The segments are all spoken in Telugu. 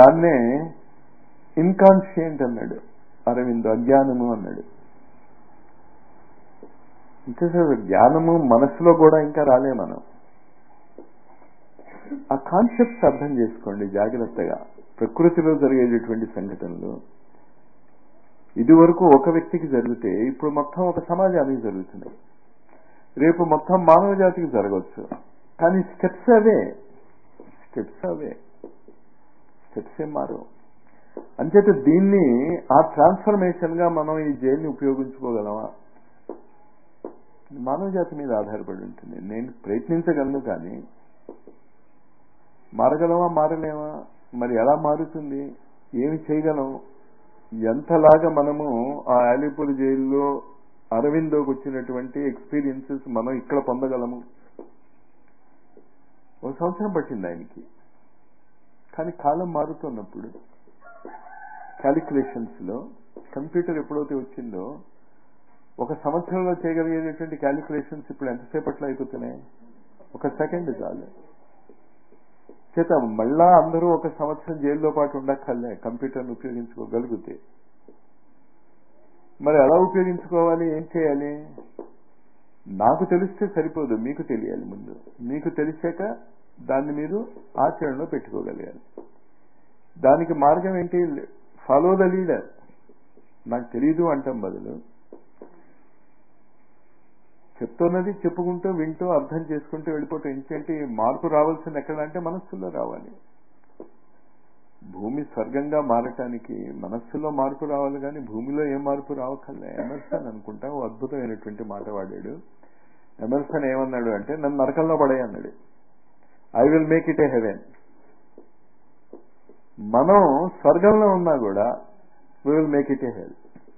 దాన్నే ఇన్కాన్షియంట్ అన్నాడు అరవింద్ అజ్ఞానము అన్నాడు ఇంకా అసలు జ్ఞానము మనసులో కూడా ఇంకా రాలే మనం ఆ కాన్సెప్ట్స్ అర్థం చేసుకోండి జాగ్రత్తగా ప్రకృతిలో జరిగేటటువంటి సంఘటనలు ఇదివరకు ఒక వ్యక్తికి జరిగితే ఇప్పుడు మొత్తం ఒక సమాజానికి జరుగుతున్నాయి రేపు మొత్తం మానవ జాతికి జరగవచ్చు కానీ స్టెప్స్ అవే స్టెప్స్ అవే స్టెప్స్ ఏం మారు అంచేత దీన్ని ఆ ట్రాన్స్ఫర్మేషన్ గా మనం ఈ జైల్ని ఉపయోగించుకోగలమా మానవ జాతి మీద ఆధారపడి ఉంటుంది నేను ప్రయత్నించగలను కానీ మారగలమా మారలేమా మరి ఎలా మారుతుంది ఏమి చేయగలం ఎంతలాగా మనము ఆ అలీపూర్ జైల్లో అరవిందోకి వచ్చినటువంటి ఎక్స్పీరియన్సెస్ మనం ఇక్కడ పొందగలము ఒక సంవత్సరం పట్టింది ఆయనకి కానీ కాలం మారుతున్నప్పుడు క్యాలిక్యులేషన్స్ లో కంప్యూటర్ ఎప్పుడైతే వచ్చిందో ఒక సంవత్సరంలో చేయగలిగేటటువంటి క్యాలిక్యులేషన్స్ ఇప్పుడు ఎంతసేపట్లో అయిపోతున్నాయి ఒక సెకండ్ చాలు చేత మళ్ళా అందరూ ఒక సంవత్సరం జైల్లో పాటు ఉండక్కర్లే కంప్యూటర్ను ఉపయోగించుకోగలిగితే మరి ఎలా ఉపయోగించుకోవాలి ఏం చేయాలి నాకు తెలిస్తే సరిపోదు మీకు తెలియాలి ముందు మీకు తెలిసాక దాన్ని మీరు ఆచరణలో పెట్టుకోగలగాలి దానికి మార్గం ఏంటి ఫాలో ద లీడర్ నాకు తెలియదు అంటాం బదులు చెప్తున్నది చెప్పుకుంటూ వింటూ అర్థం చేసుకుంటూ వెళ్ళిపోతూ ఏంటంటే మార్పు రావాల్సింది ఎక్కడంటే మనస్సులో రావాలి భూమి స్వర్గంగా మారటానికి మనస్సులో మార్పు రావాలి కానీ భూమిలో ఏం మార్పు రావక్కర్లే ఎమర్సన్ అనుకుంటా ఓ అద్భుతమైనటువంటి మాట వాడాడు ఎమర్సన్ ఏమన్నాడు అంటే నన్ను నరకంలో పడే అన్నాడు I will make it a heaven మనం స్వర్గంలో ఉన్నా కూడా we will make it a hell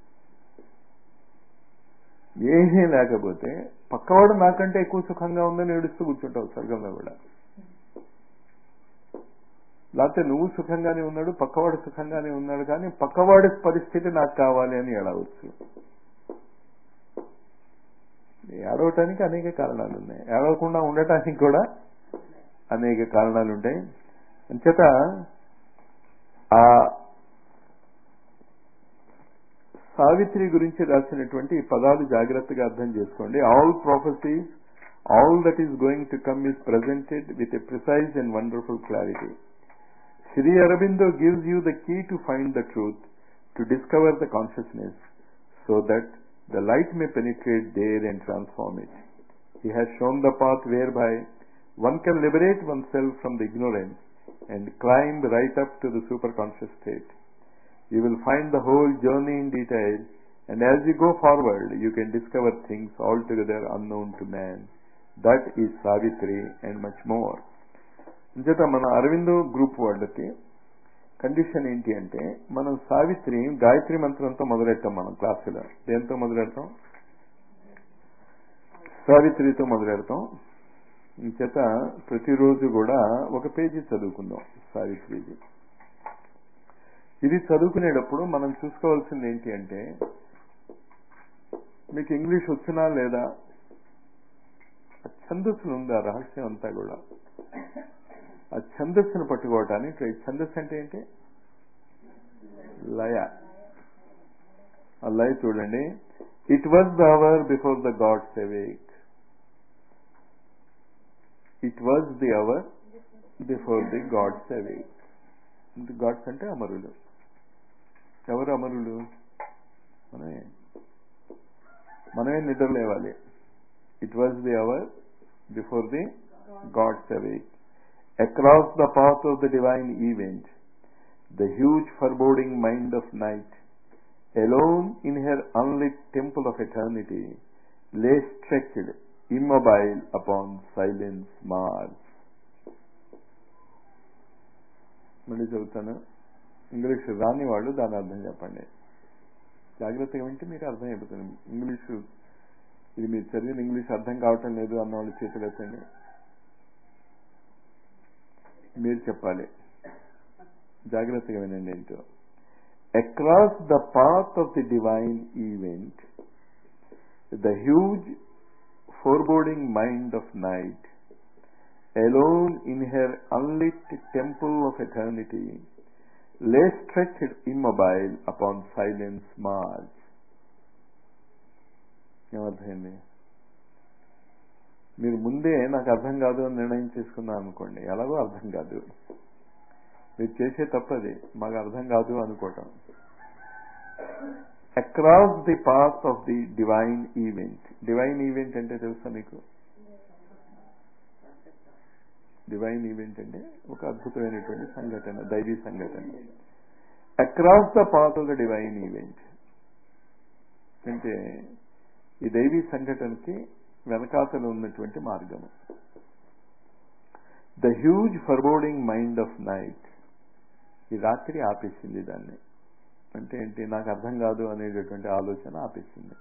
ఏమీ లేకపోతే పక్కవాడు నాకంటే ఎక్కువ సుఖంగా ఉందని ఏడుస్తూ కూర్చుంటావు స్వర్గంలో కూడా లేకపోతే నువ్వు సుఖంగానే ఉన్నాడు పక్కవాడు సుఖంగానే ఉన్నాడు కానీ పక్కవాడి పరిస్థితి నాకు కావాలి అని ఏడవచ్చు ఏడవటానికి అనేక కారణాలు ఉన్నాయి ఏడవకుండా ఉండటానికి కూడా అనేక కారణాలు ఉంటాయి అంచేత ఆ సావిత్రి గురించి రాసినటువంటి ఈ పదాలు జాగ్రత్తగా అర్థం చేసుకోండి all prophecies all that is going to come is presented with a precise and wonderful clarity Sri Aurobindo gives you the key to find the truth to discover the consciousness so that the light may penetrate there and transform it he has shown the path whereby one can liberate oneself from the ignorance and climb right up to the superconscious state. You will find the whole journey in detail, and as you go forward, you can discover things altogether unknown to man. That is Savitri and much more. అంచేత మన అరవిందో గ్రూప్ వాళ్ళకి కండిషన్ ఏంటి అంటే మనం సావిత్రి గాయత్రి మంత్రంతో మొదలెట్టాం మనం క్లాసులో దేంతో మొదలెడతాం సావిత్రితో మొదలెడతాం చేత ప్రతిరోజు కూడా ఒక పేజీ చదువుకుందాం సావిత్రిది ఇది చదువుకునేటప్పుడు మనం చూసుకోవాల్సింది ఏంటి అంటే మీకు ఇంగ్లీష్ వచ్చినా లేదా ఛందస్సులు ఉంది ఆ రహస్యం అంతా కూడా ఆ ఛందస్సును పట్టుకోవటానికి ట్రై ఛందస్సు అంటే ఏంటి లయ ఆ లయ చూడండి it was the hour before the gods awake it was the hour before the gods awake gods అంటే అమరులు ఎవరు అమరులు మనమే మనమే నిద్ర లేవాలి it was the hour before the gods awake across the path of the divine event the huge foreboding mind of night alone in her unlit temple of eternity lay stretched immobile upon silence Mars. మళ్ళీ చెబుతాను ఇంగ్లీష్ రాని వాళ్ళు దాని అర్థం చెప్పండి జాగ్రత్తగా వింటే మీకు అర్థం అయిపోతుంది ఇంగ్లీషు ఇది మీరు చదివిన ఇంగ్లీష్ అర్థం కావటం లేదు అన్న వాళ్ళు చేతులు ఎత్తండి మీరు చెప్పాలి జాగ్రత్తగా వినండి ఏంటో across the path of the divine event, the huge foreboding mind of night, alone in her unlit temple of eternity, lay stretched immobile upon silence march ఏమర్థమైంది మీరు ముందే నాకు అర్థం కాదు అని నిర్ణయం చేసుకున్నాం అనుకోండి ఎలాగో అర్థం కాదు మీరు చేసే తప్పది మాకు అర్థం కాదు అనుకోవటం across the path of the divine event divine event అంటే తెలుసా మీకు డివైన్ ఈవెంట్ అంటే ఒక అద్భుతమైనటువంటి సంఘటన దైవీ సంఘటన across the path of the divine event అంటే ఈ దైవీ సంఘటనకి వెనకాతలు ఉన్నటువంటి మార్గము the huge foreboding mind of night ఈ రాత్రి ఆపేసింది దాన్ని అంటే ఏంటి నాకు అర్థం కాదు అనేటటువంటి ఆలోచన ఆపేసింది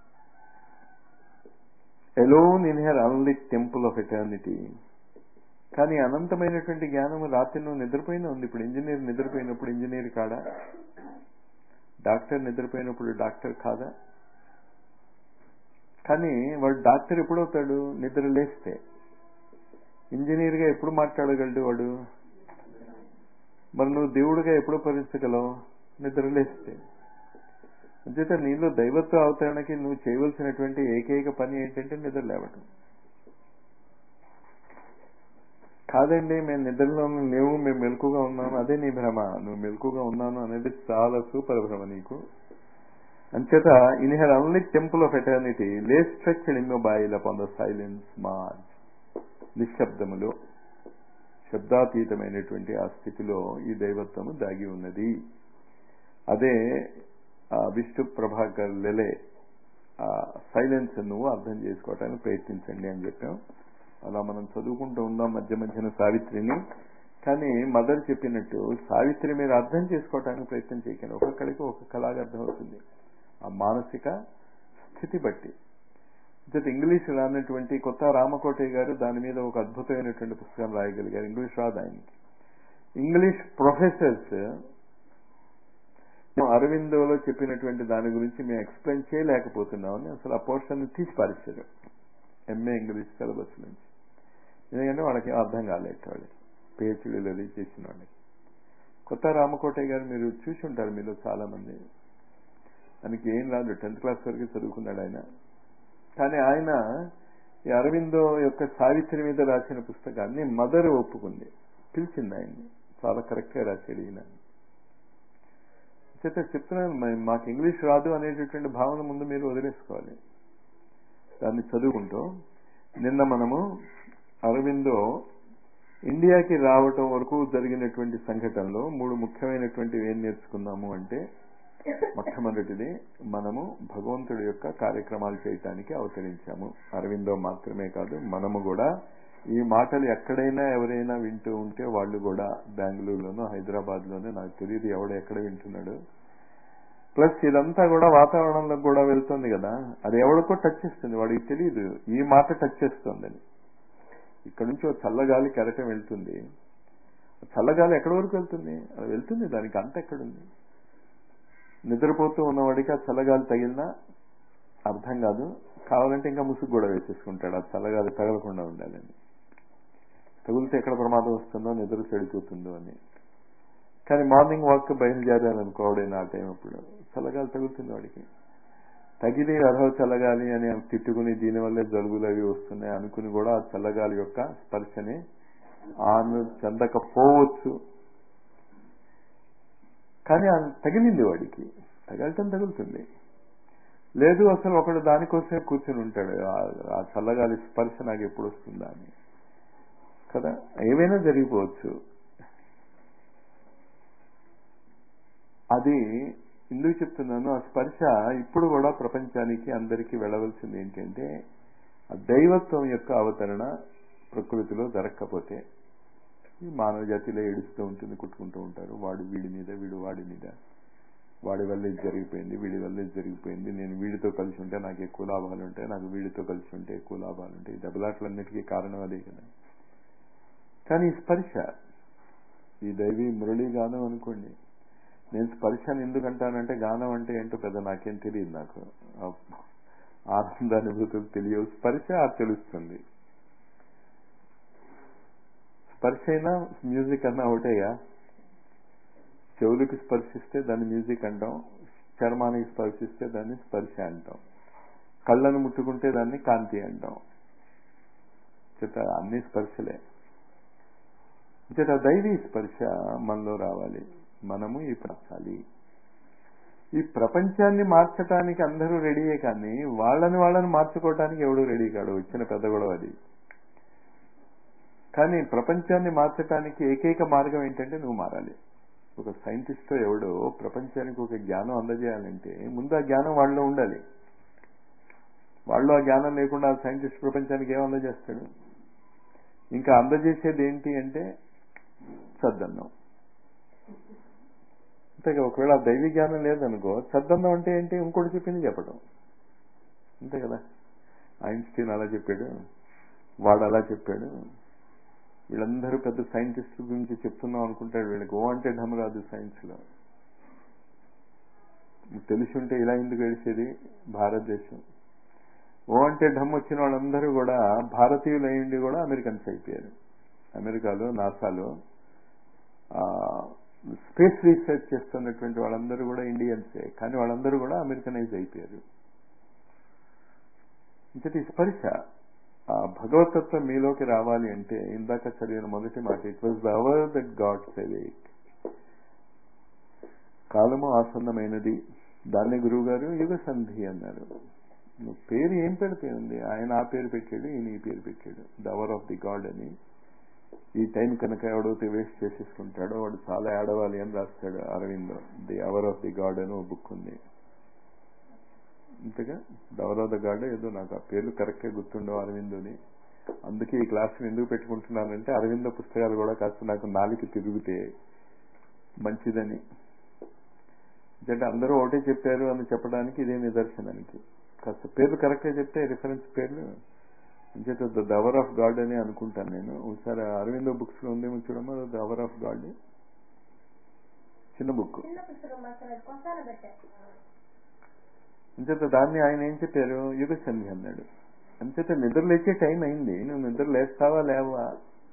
alone in her unlit temple of eternity కానీ అనంతమైనటువంటి జ్ఞానము రాత్రి నువ్వు నిద్రపోయినా ఉంది ఇప్పుడు ఇంజనీర్ నిద్రపోయినప్పుడు ఇంజనీర్ కాడా డాక్టర్ నిద్రపోయినప్పుడు డాక్టర్ కాదా కానీ వాడు డాక్టర్ ఎప్పుడవుతాడు నిద్ర లేస్తే ఇంజనీర్గా ఎప్పుడు మాట్లాడగలడు వాడు మరి నువ్వు దేవుడిగా ఎప్పుడు భరించగలవు నిద్ర లేస్తే అంచేత నీలో దైవత్వ అవతరణకి నువ్వు చేయవలసినటువంటి ఏకైక పని ఏంటంటే నిద్ర లేవటం కాదండి మేము నిద్రలో లేవు మేము మెలకుగా ఉన్నాము అదే నీ భ్రమ నువ్వు మెలకుగా ఉన్నాను అనేది చాలా సూపర్ భ్రమ నీకు అంచేత in her only temple of eternity lay stretched immobile upon the silence marge నిశ్శబ్దములో శబ్దాతీతమైనటువంటి ఆ స్థితిలో ఈ దైవత్వము దాగి ఉన్నది అదే విష్ణు ప్రభాకర్ లెలే ఆ సైలెన్స్ నువ్వు అర్థం చేసుకోవటానికి ప్రయత్నించండి అని చెప్పాం అలా మనం చదువుకుంటూ ఉందాం మధ్య మధ్యన సావిత్రిని కానీ మదర్ చెప్పినట్టు సావిత్రి మీరు అర్థం చేసుకోవటానికి ప్రయత్నం చేయకండి ఒక్కొక్కడికి ఒక్కొక్కలాగా అర్థమవుతుంది ఆ మానసిక స్థితి బట్టి అంటే ఇంగ్లీష్ రానటువంటి కొత్త రామకోటయ్య గారు దాని మీద ఒక అద్భుతమైనటువంటి పుస్తకం రాయగలిగారు ఇంగ్లీష్ రాదు ఆయనకి ఇంగ్లీష్ ప్రొఫెసర్స్ అరవిందోలో చెప్పినటువంటి దాని గురించి మేము ఎక్స్ప్లెయిన్ చేయలేకపోతున్నామని అసలు ఆ పోర్షన్ తీసి పారేశారు ఎంఏ ఇంగ్లీష్ సిలబస్ నుంచి ఎందుకంటే వాళ్ళకి అర్థం కాలేదు వాళ్ళకి పిహెచ్డీలు అది చేసిన వాళ్ళకి కొత్త రామకోటయ్య గారు మీరు చూసి ఉంటారు మీలో చాలా మంది ఆయనకి ఏం రాదు టెన్త్ క్లాస్ వరకు చదువుకున్నాడు ఆయన కానీ ఆయన ఈ అరవిందో యొక్క సావిత్రి మీద రాసిన పుస్తకాన్ని మదర్ ఒప్పుకుంది పిలిచింది ఆయన్ని చాలా కరెక్ట్గా రాశాడు ఈయన చేత చెప్తున్నాను మాకు ఇంగ్లీష్ రాదు అనేటటువంటి భావన ముందు మీరు వదిలేసుకోవాలి దాన్ని చదువుకుంటూ నిన్న మనము అరవిందో ఇండియాకి రావటం వరకు జరిగినటువంటి సంఘటనలో మూడు ముఖ్యమైనటువంటివి ఏం నేర్చుకున్నాము అంటే మొట్టమొదటిది మనము భగవంతుడి యొక్క కార్యక్రమాలు చేయటానికి అవతరించాము అరవిందో మాత్రమే కాదు మనము కూడా ఈ మాటలు ఎక్కడైనా ఎవరైనా వింటూ ఉంటే వాళ్ళు కూడా బెంగళూరులోనో హైదరాబాద్ లోనో నాకు తెలియదు ఎవడు ఎక్కడ వింటున్నాడు ప్లస్ ఇదంతా కూడా వాతావరణంలో కూడా వెళ్తుంది కదా అది ఎవరికో టచ్ చేస్తుంది వాడికి తెలియదు ఈ మాట టచ్ చేస్తుందని ఇక్కడ నుంచి ఒక చల్లగాలి కెరటం వెళ్తుంది చల్లగాలి ఎక్కడి వరకు వెళ్తుంది అది వెళ్తుంది దానికి అంత ఎక్కడుంది నిద్రపోతూ ఉన్నవాడికి ఆ చల్లగాలి తగిలినా అర్థం కాదు కావాలంటే ఇంకా ముసుగు కూడా వేసేసుకుంటాడు ఆ చల్లగాలి తగలకుండా ఉండాలని తగిలితే ఎక్కడ ప్రమాదం వస్తుందో నిద్ర చెడిపోతుందో అని కానీ మార్నింగ్ వాక్ బయలుదేరాలనుకోవడం ఆ టైం అప్పుడు చల్లగాలి తగులుతుంది వాడికి తగిలి అర్హ చల్లగాలి అని తిట్టుకుని దీనివల్లే జలుబులు అవి వస్తున్నాయి అనుకుని కూడా ఆ చల్లగాలి యొక్క స్పర్శని ఆమె చెందకపోవచ్చు కానీ తగిలింది వాడికి తగలటం తగులుతుంది లేదు అసలు ఒకడు దానికోసమే కూర్చొని ఉంటాడు ఆ చల్లగాలి స్పర్శ నాకు ఎప్పుడు వస్తుందా అని కదా ఏవైనా జరిగిపోవచ్చు అది ఎందుకు చెప్తున్నాను ఆ స్పర్శ ఇప్పుడు కూడా ప్రపంచానికి అందరికీ వెళ్ళవలసింది ఏంటంటే ఆ దైవత్వం యొక్క అవతరణ ప్రకృతిలో జరగకపోతే ఈ మానవ జాతిలో ఏడుస్తూ ఉంటుంది కుట్టుకుంటూ ఉంటారు వాడు వీడి మీద వీడు వాడి మీద వాడి వల్ల ఇది జరిగిపోయింది వీడి వల్ల ఇది జరిగిపోయింది నేను వీడితో కలిసి ఉంటే నాకు ఎక్కువ లాభాలు ఉంటాయి నాకు వీడితో కలిసి ఉంటే ఎక్కువ లాభాలు ఉంటాయి దెబ్బలాట్లన్నిటికీ కారణం అదే కదా కానీ ఈ స్పర్శ ఈ దైవీ మురళీ గానం అనుకోండి నేను స్పర్శను ఎందుకు అంటానంటే గానం అంటే ఏంటో పెద్ద నాకేం తెలియదు నాకు ఆనందానుభూతులు తెలియవు స్పర్శ తెలుస్తుంది స్పర్శ అయినా మ్యూజిక్ అన్నా ఒకటేగా చెవులకి స్పర్శిస్తే దాన్ని మ్యూజిక్ అంటాం చర్మానికి స్పర్శిస్తే దాన్ని స్పర్శ అంటాం కళ్ళను ముట్టుకుంటే దాన్ని కాంతి అంటాం చేత అన్ని స్పర్శలే చేత దైవీ స్పర్శ మనలో రావాలి మనము ఈ పరచాలి ఈ ప్రపంచాన్ని మార్చడానికి అందరూ రెడీయే కానీ వాళ్ళని వాళ్ళని మార్చుకోవటానికి ఎవడు రెడీ కాడు వచ్చిన పెద్ద గొడవ అది కానీ ప్రపంచాన్ని మార్చడానికి ఏకైక మార్గం ఏంటంటే నువ్వు మారాలి ఒక సైంటిస్ట్ ఎవడో ప్రపంచానికి ఒక జ్ఞానం అందజేయాలంటే ముందు ఆ జ్ఞానం వాళ్ళలో ఉండాలి వాళ్ళు ఆ జ్ఞానం లేకుండా ఆ సైంటిస్ట్ ప్రపంచానికి ఏం అందజేస్తాడు ఇంకా అందజేసేది ఏంటి అంటే సద్దన్నం అంతేగా ఒకవేళ దైవీ జ్ఞానం లేదనుకో సద్దన్నం అంటే ఏంటి ఇంకోటి చెప్పింది చెప్పడం అంతే కదా ఐన్స్టీన్ అలా చెప్పాడు వాడు అలా చెప్పాడు వీళ్ళందరూ పెద్ద సైంటిస్ట్ గురించి చెప్తున్నాం అనుకుంటాడు వీళ్ళకి ఓ అంటే ఢమ్ రాదు సైన్స్లో తెలిసి ఉంటే ఇలా ఎందుకు గడిచేది భారతదేశం ఓ అంటే ఢమ్ వచ్చిన వాళ్ళందరూ కూడా భారతీయులు అయ్యిండి కూడా అమెరికన్స్ అయిపోయారు అమెరికాలో నాసాలో స్పేస్ రీసెర్చ్ చేస్తున్నటువంటి వాళ్ళందరూ కూడా ఇండియన్సే కానీ వాళ్ళందరూ కూడా అమెరికనైజ్ అయిపోయారు ఇంతటి స్పర్శ ఆ భగవతత్వం మీలోకి రావాలి అంటే ఇందాక చదివిన మొదటి మాట it was the hour that gods awake కాలము ఆసన్నమైనది దాన్ని గురువు గారు యుగ సంధి అన్నారు నువ్వు పేరు ఏం పెడితే ఉంది ఆయన ఆ పేరు పెట్టాడు ఈయన ఈ పేరు పెట్టాడు the hour of the God అని ఈ టైం కనుక ఎవడైతే వేస్ట్ చేసేసుకుంటాడో వాడు చాలా ఏడవాలి అని రాస్తాడు Aurobindo the hour of the God అని ఓ బుక్ ఉంది అంతేగా దవర్ ఆఫ్ ద గాడ్ ఏదో నాకు ఆ పేర్లు కరెక్ట్గా గుర్తుండవు అరవిందోని అందుకే ఈ క్లాస్ ఎందుకు పెట్టుకుంటున్నానంటే అరవింద పుస్తకాలు కూడా కాస్త నాకు నాలుగు తిరిగితే మంచిదని అంటే అందరూ ఒకటే చెప్పారు అని చెప్పడానికి ఇదే నిదర్శనానికి కాస్త పేర్లు కరెక్ట్గా చెప్తే రిఫరెన్స్ పేర్లు అంచేత ద దవర్ ఆఫ్ గాడ్ అని అనుకుంటాను నేను ఒకసారి అరవిందో బుక్స్ లో ఉందేమో చూడమ్మా ద దవర్ ఆఫ్ గాడ్ చిన్న బుక్ చిన్న పుస్తకం మాస్టర్ అది కొసాన పెట్టారు అంచేత దాన్ని ఆయన ఏం చెప్పారు యుగ సంధి అన్నాడు అంచేత నిద్ర లేచే టైం అయింది నువ్వు నిద్ర లేస్తావా లేవా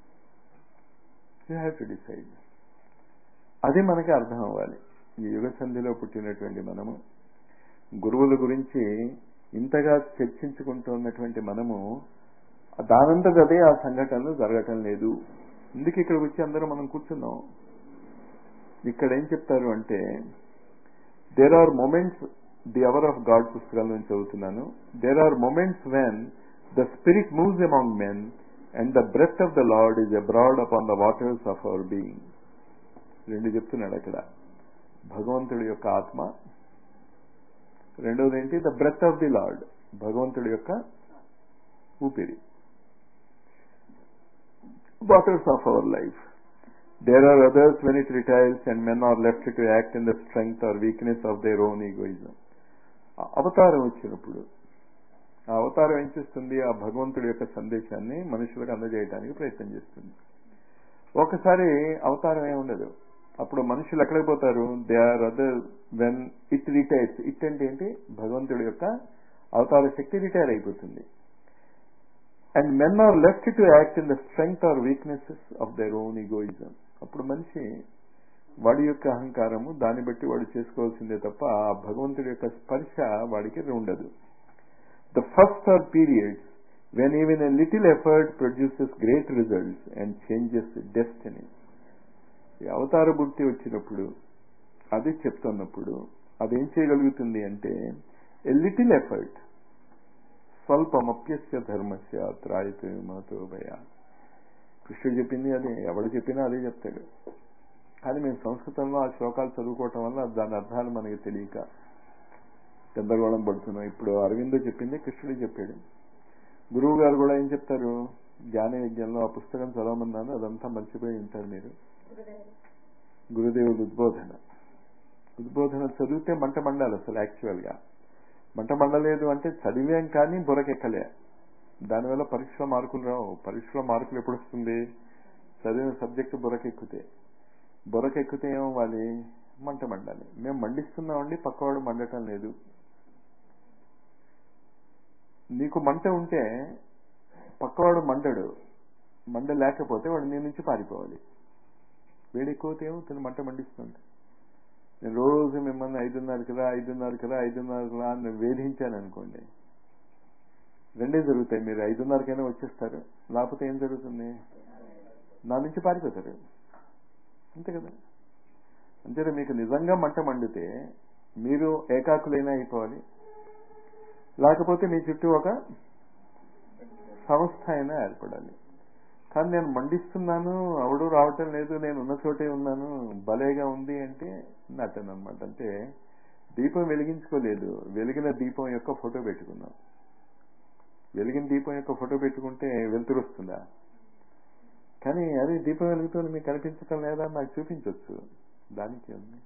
యూ హ్యావ్ టు డిసైడ్ అది మనకి అర్థం అవ్వాలి ఈ యుగ సంధిలో పుట్టినటువంటి మనము గురువుల గురించి ఇంతగా చర్చించుకుంటున్నటువంటి మనము దానంతట అదే ఆ సంఘటనలు జరగటం లేదు ఎందుకు ఇక్కడికి వచ్చి అందరూ మనం కూర్చున్నాం ఇక్కడ ఏం చెప్తారు అంటే there are moments the hour of God పుస్తకాల నుంచి చదువుతున్నాను there are moments when the spirit moves among men and the breath of the Lord is abroad upon the waters of our being రెండు చెప్తున్నాడు అక్కడ భగవంతుడి యొక్క ఆత్మ రెండవది ఏంటి the breath of the Lord భగవంతుడి యొక్క ఊపిరి waters of our life there are others when it retires and men are left to act in the strength or weakness of their own egoism అవతారం వచ్చినప్పుడు ఆ అవతారం ఏం చేస్తుంది ఆ భగవంతుడి యొక్క సందేశాన్ని మనుషులకు అందజేయడానికి ప్రయత్నం చేస్తుంది ఒకసారి అవతారం ఏమి ఉండదు అప్పుడు మనుషులు ఎక్కడికి పోతారు they are other when it retires it అంటే ఏంటి భగవంతుడి యొక్క అవతార శక్తి రిటైర్ అయిపోతుంది and men are left to act in the strength or weaknesses of their own egoism అప్పుడు మనిషి వాడి యొక్క అహంకారము దాన్ని బట్టి వాడు చేసుకోవాల్సిందే తప్ప ఆ భగవంతుడి యొక్క స్పర్శ వాడికి ఉండదు the first are periods when even a little effort produces great results and changes destiny ఈ అవతార బుద్ధి వచ్చినప్పుడు అది చెప్తున్నప్పుడు అదేం చేయగలుగుతుంది అంటే ఎ లిటిల్ ఎఫర్ట్ స్వల్పమప్యస్య ధర్మస్య త్రాయిత విమతో భయ కృష్ణుడు చెప్పింది అదే ఎవడు చెప్పినా అదే చెప్తాడు కానీ మేము సంస్కృతంలో ఆ శ్లోకాలు చదువుకోవటం వల్ల దాని అర్థాలు మనకి తెలియక గందరగోళం పడుతున్నాం ఇప్పుడు అరవిందో చెప్పింది కృష్ణుడు చెప్పాడు గురువు గారు కూడా ఏం చెప్తారు జ్ఞాన యజ్ఞంలో ఆ పుస్తకం చదవమన్నాను అదంతా మర్చిపోయి ఉంటారు మీరు గురుదేవుడు ఉద్బోధన ఉద్బోధన చదివితే మంట మండాలి అసలు యాక్చువల్ గా మంట మండలేదు అంటే చదివాం కానీ బురకెక్కలే దానివల్ల పరీక్షలో మార్కులు రావు పరీక్షలో మార్కులు ఎప్పుడు వస్తుంది చదివిన సబ్జెక్టు బురకెక్కితే బురకెక్కితే ఏమవ్వాలి మంట మండాలి మేము మండిస్తున్నామండి పక్కవాడు మండటం లేదు నీకు మంట ఉంటే పక్కవాడు మండడు మండ లేకపోతే వాడు నీ నుంచి పారిపోవాలి వేడి ఎక్కువతే ఏమవుతుంది మంట మండిస్తుంది నేను రోజు మిమ్మల్ని ఐదున్నర కదా ఐదున్నర కదా ఐదున్నర కదా అని వేధించాను అనుకోండి రెండే జరుగుతాయి మీరు ఐదున్నరకైనా వచ్చేస్తారు లేకపోతే ఏం జరుగుతుంది నా నుంచి పారిపోతారు అంతే కదా అంతే మీకు నిజంగా మంట మండితే మీరు ఏకాకులైనా అయిపోవాలి లేకపోతే మీ చుట్టూ ఒక సంస్థ అయినా ఏర్పడాలి కానీ నేను మండిస్తున్నాను అవడు రావటం లేదు నేను ఉన్న చోటే ఉన్నాను భలేగా ఉంది అంటే నటన అనమాట అంటే దీపం వెలిగించుకోలేదు వెలిగిన దీపం యొక్క ఫోటో పెట్టుకున్నాం వెలిగిన దీపం యొక్క ఫోటో పెట్టుకుంటే వెలుతురు వస్తుందా కానీ అది దీపం వెలుగుతుంది మీకు కనిపించటం లేదా నాకు చూపించవచ్చు దానికి ఉంది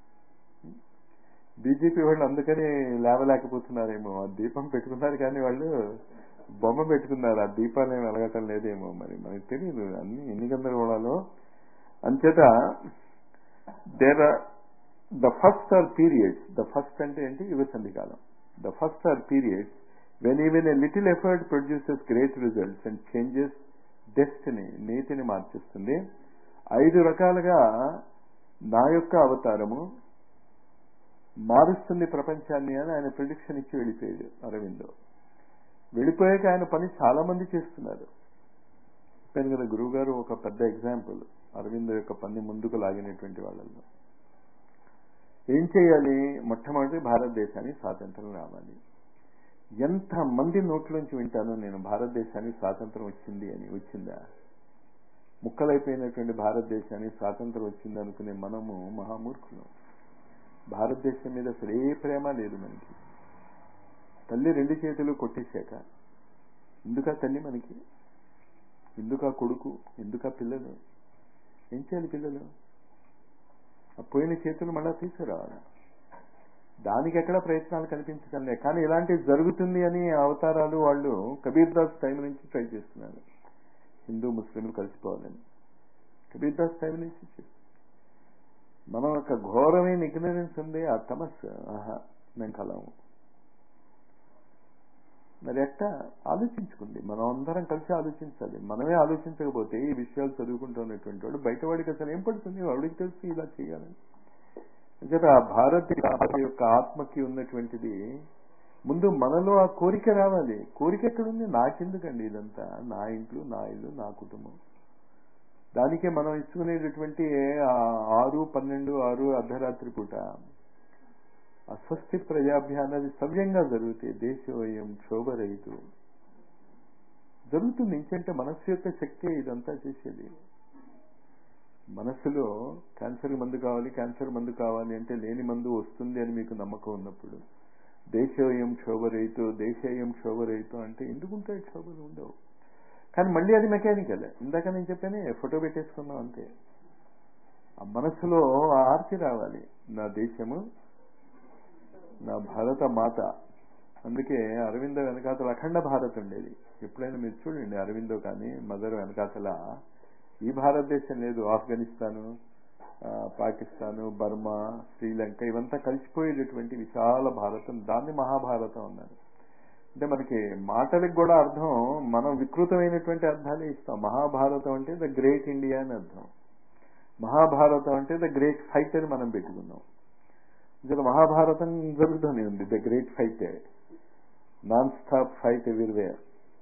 బీజేపీ వాళ్ళు అందుకని లేవలేకపోతున్నారేమో ఆ దీపం పెట్టుకున్నారు కానీ వాళ్ళు బొమ్మ పెట్టుకున్నారు ఆ దీపాలు వెలగటం లేదేమో మరి మనకి తెలియదు అన్ని ఎన్ని గందరగోళాలు అంచేత there the first are periods the first అంటే ఏంటి యువ సంధికాలం the first are periods when even a little effort produces great results and changes destiny నీతిని మార్చిస్తుంది ఐదు రకాలుగా నా యొక్క అవతారము మారుస్తుంది ప్రపంచాన్ని అని ఆయన ప్రిడిక్షన్ ఇచ్చి వెళ్ళిపోయాడు అరవిందో వెళ్ళిపోయాక ఆయన పని చాలా మంది చేస్తున్నారు చెప్పాను కదా గురువు గారు ఒక పెద్ద ఎగ్జాంపుల్ అరవిందో యొక్క పని ముందుకు లాగినటువంటి వాళ్ళలో ఏం చేయాలి మొట్టమొదటి భారతదేశానికి స్వాతంత్రం రావాలి ఎంత మంది నోట్లోంచి వింటాను నేను భారతదేశానికి స్వాతంత్రం వచ్చింది అని వచ్చిందా ముక్కలైపోయినటువంటి భారతదేశానికి స్వాతంత్రం వచ్చింది అనుకునే మనము మహామూర్ఖులు భారతదేశం మీద అసలు ఏ ప్రేమ లేదు మనకి తల్లి రెండు చేతులు కొట్టేశాక ఎందుకా తల్లి మనకి ఎందుకా కొడుకు ఎందుకా పిల్లలు ఏం చేయాలి పిల్లలు ఆ పోయిన చేతులు మళ్ళా తీసుకురావాలి దానికి ఎక్కడ ప్రయత్నాలు కనిపించడం లేదు కానీ ఇలాంటివి జరుగుతుంది అని అవతారాలు వాళ్ళు కబీర్ దాస్ టైం నుంచి ట్రై చేస్తున్నారు హిందూ ముస్లింలు కలిసిపోవాలని కబీర్ దాస్ టైం నుంచి మనం ఒక ఘోరమైన ఇగ్నరెన్స్ ఉంది ఆ తమస్ ఆహా మేము కలము మరి ఎట్ట ఆలోచించుకుంది మనం అందరం కలిసి ఆలోచించాలి మనమే ఆలోచించకపోతే ఈ విషయాలు చదువుకుంటున్నటువంటి వాడు బయటవాడికి అసలు ఏం పడుతుంది వాడికి తెలిసి ఇలా చేయాలని అంటే ఆ భారత యొక్క ఆత్మకి ఉన్నటువంటిది ముందు మనలో ఆ కోరిక రావాలి కోరిక ఎక్కడుంది నాకెందుకండి ఇదంతా నా ఇంట్లో నా ఇల్లు నా కుటుంబం దానికే మనం ఇచ్చుకునేటటువంటి ఆరు పన్నెండు ఆరు అర్ధరాత్రి పూట అస్వస్తి ప్రజాభ్యానాది సవ్యంగా జరుగుతాయి దేశోయం క్షోభరహితు జరుగుతుంది ఇంకంటే మనస్సు యొక్క శక్తి ఇదంతా చేసేది మనస్సులో క్యాన్సర్ మందు కావాలి క్యాన్సర్ మందు కావాలి అంటే లేని మందు వస్తుంది అని మీకు నమ్మకం ఉన్నప్పుడు దేశోయం క్షోభరహితు దేశేయం క్షోభరహితు అంటే ఎందుకుంటాయి క్షోభలు ఉండవు కానీ మళ్ళీ అది మెకానికల్ ఇందాక నేను చెప్పానే ఫోటో పెట్టేసుకున్నాం అంతే ఆ మనస్సులో ఆ ఆర్తి రావాలి నా దేశము నా భారత మాత అందుకే అరవింద వెనకాతల అఖండ భారత్ ఉండేది ఎప్పుడైనా మీరు చూడండి అరవిందో కానీ మదర్ వెనకాతల ఈ భారతదేశం లేదు ఆఫ్ఘనిస్తాను పాకిస్తాను బర్మా శ్రీలంక ఇవంతా కలిసిపోయేటటువంటి విశాల భారతం దాన్ని మహాభారతం అన్నారు అంటే మనకి మాటలకు కూడా అర్థం మనం వికృతమైనటువంటి అర్థాలే ఇస్తాం మహాభారతం అంటే ద గ్రేట్ ఇండియా అని అర్థం మహాభారతం అంటే ద గ్రేట్ ఫైట్ అని మనం పెట్టుకున్నాం ఇక్కడ మహాభారతం జరుగుతూనే ఉంది the great fight non stop fight everywhere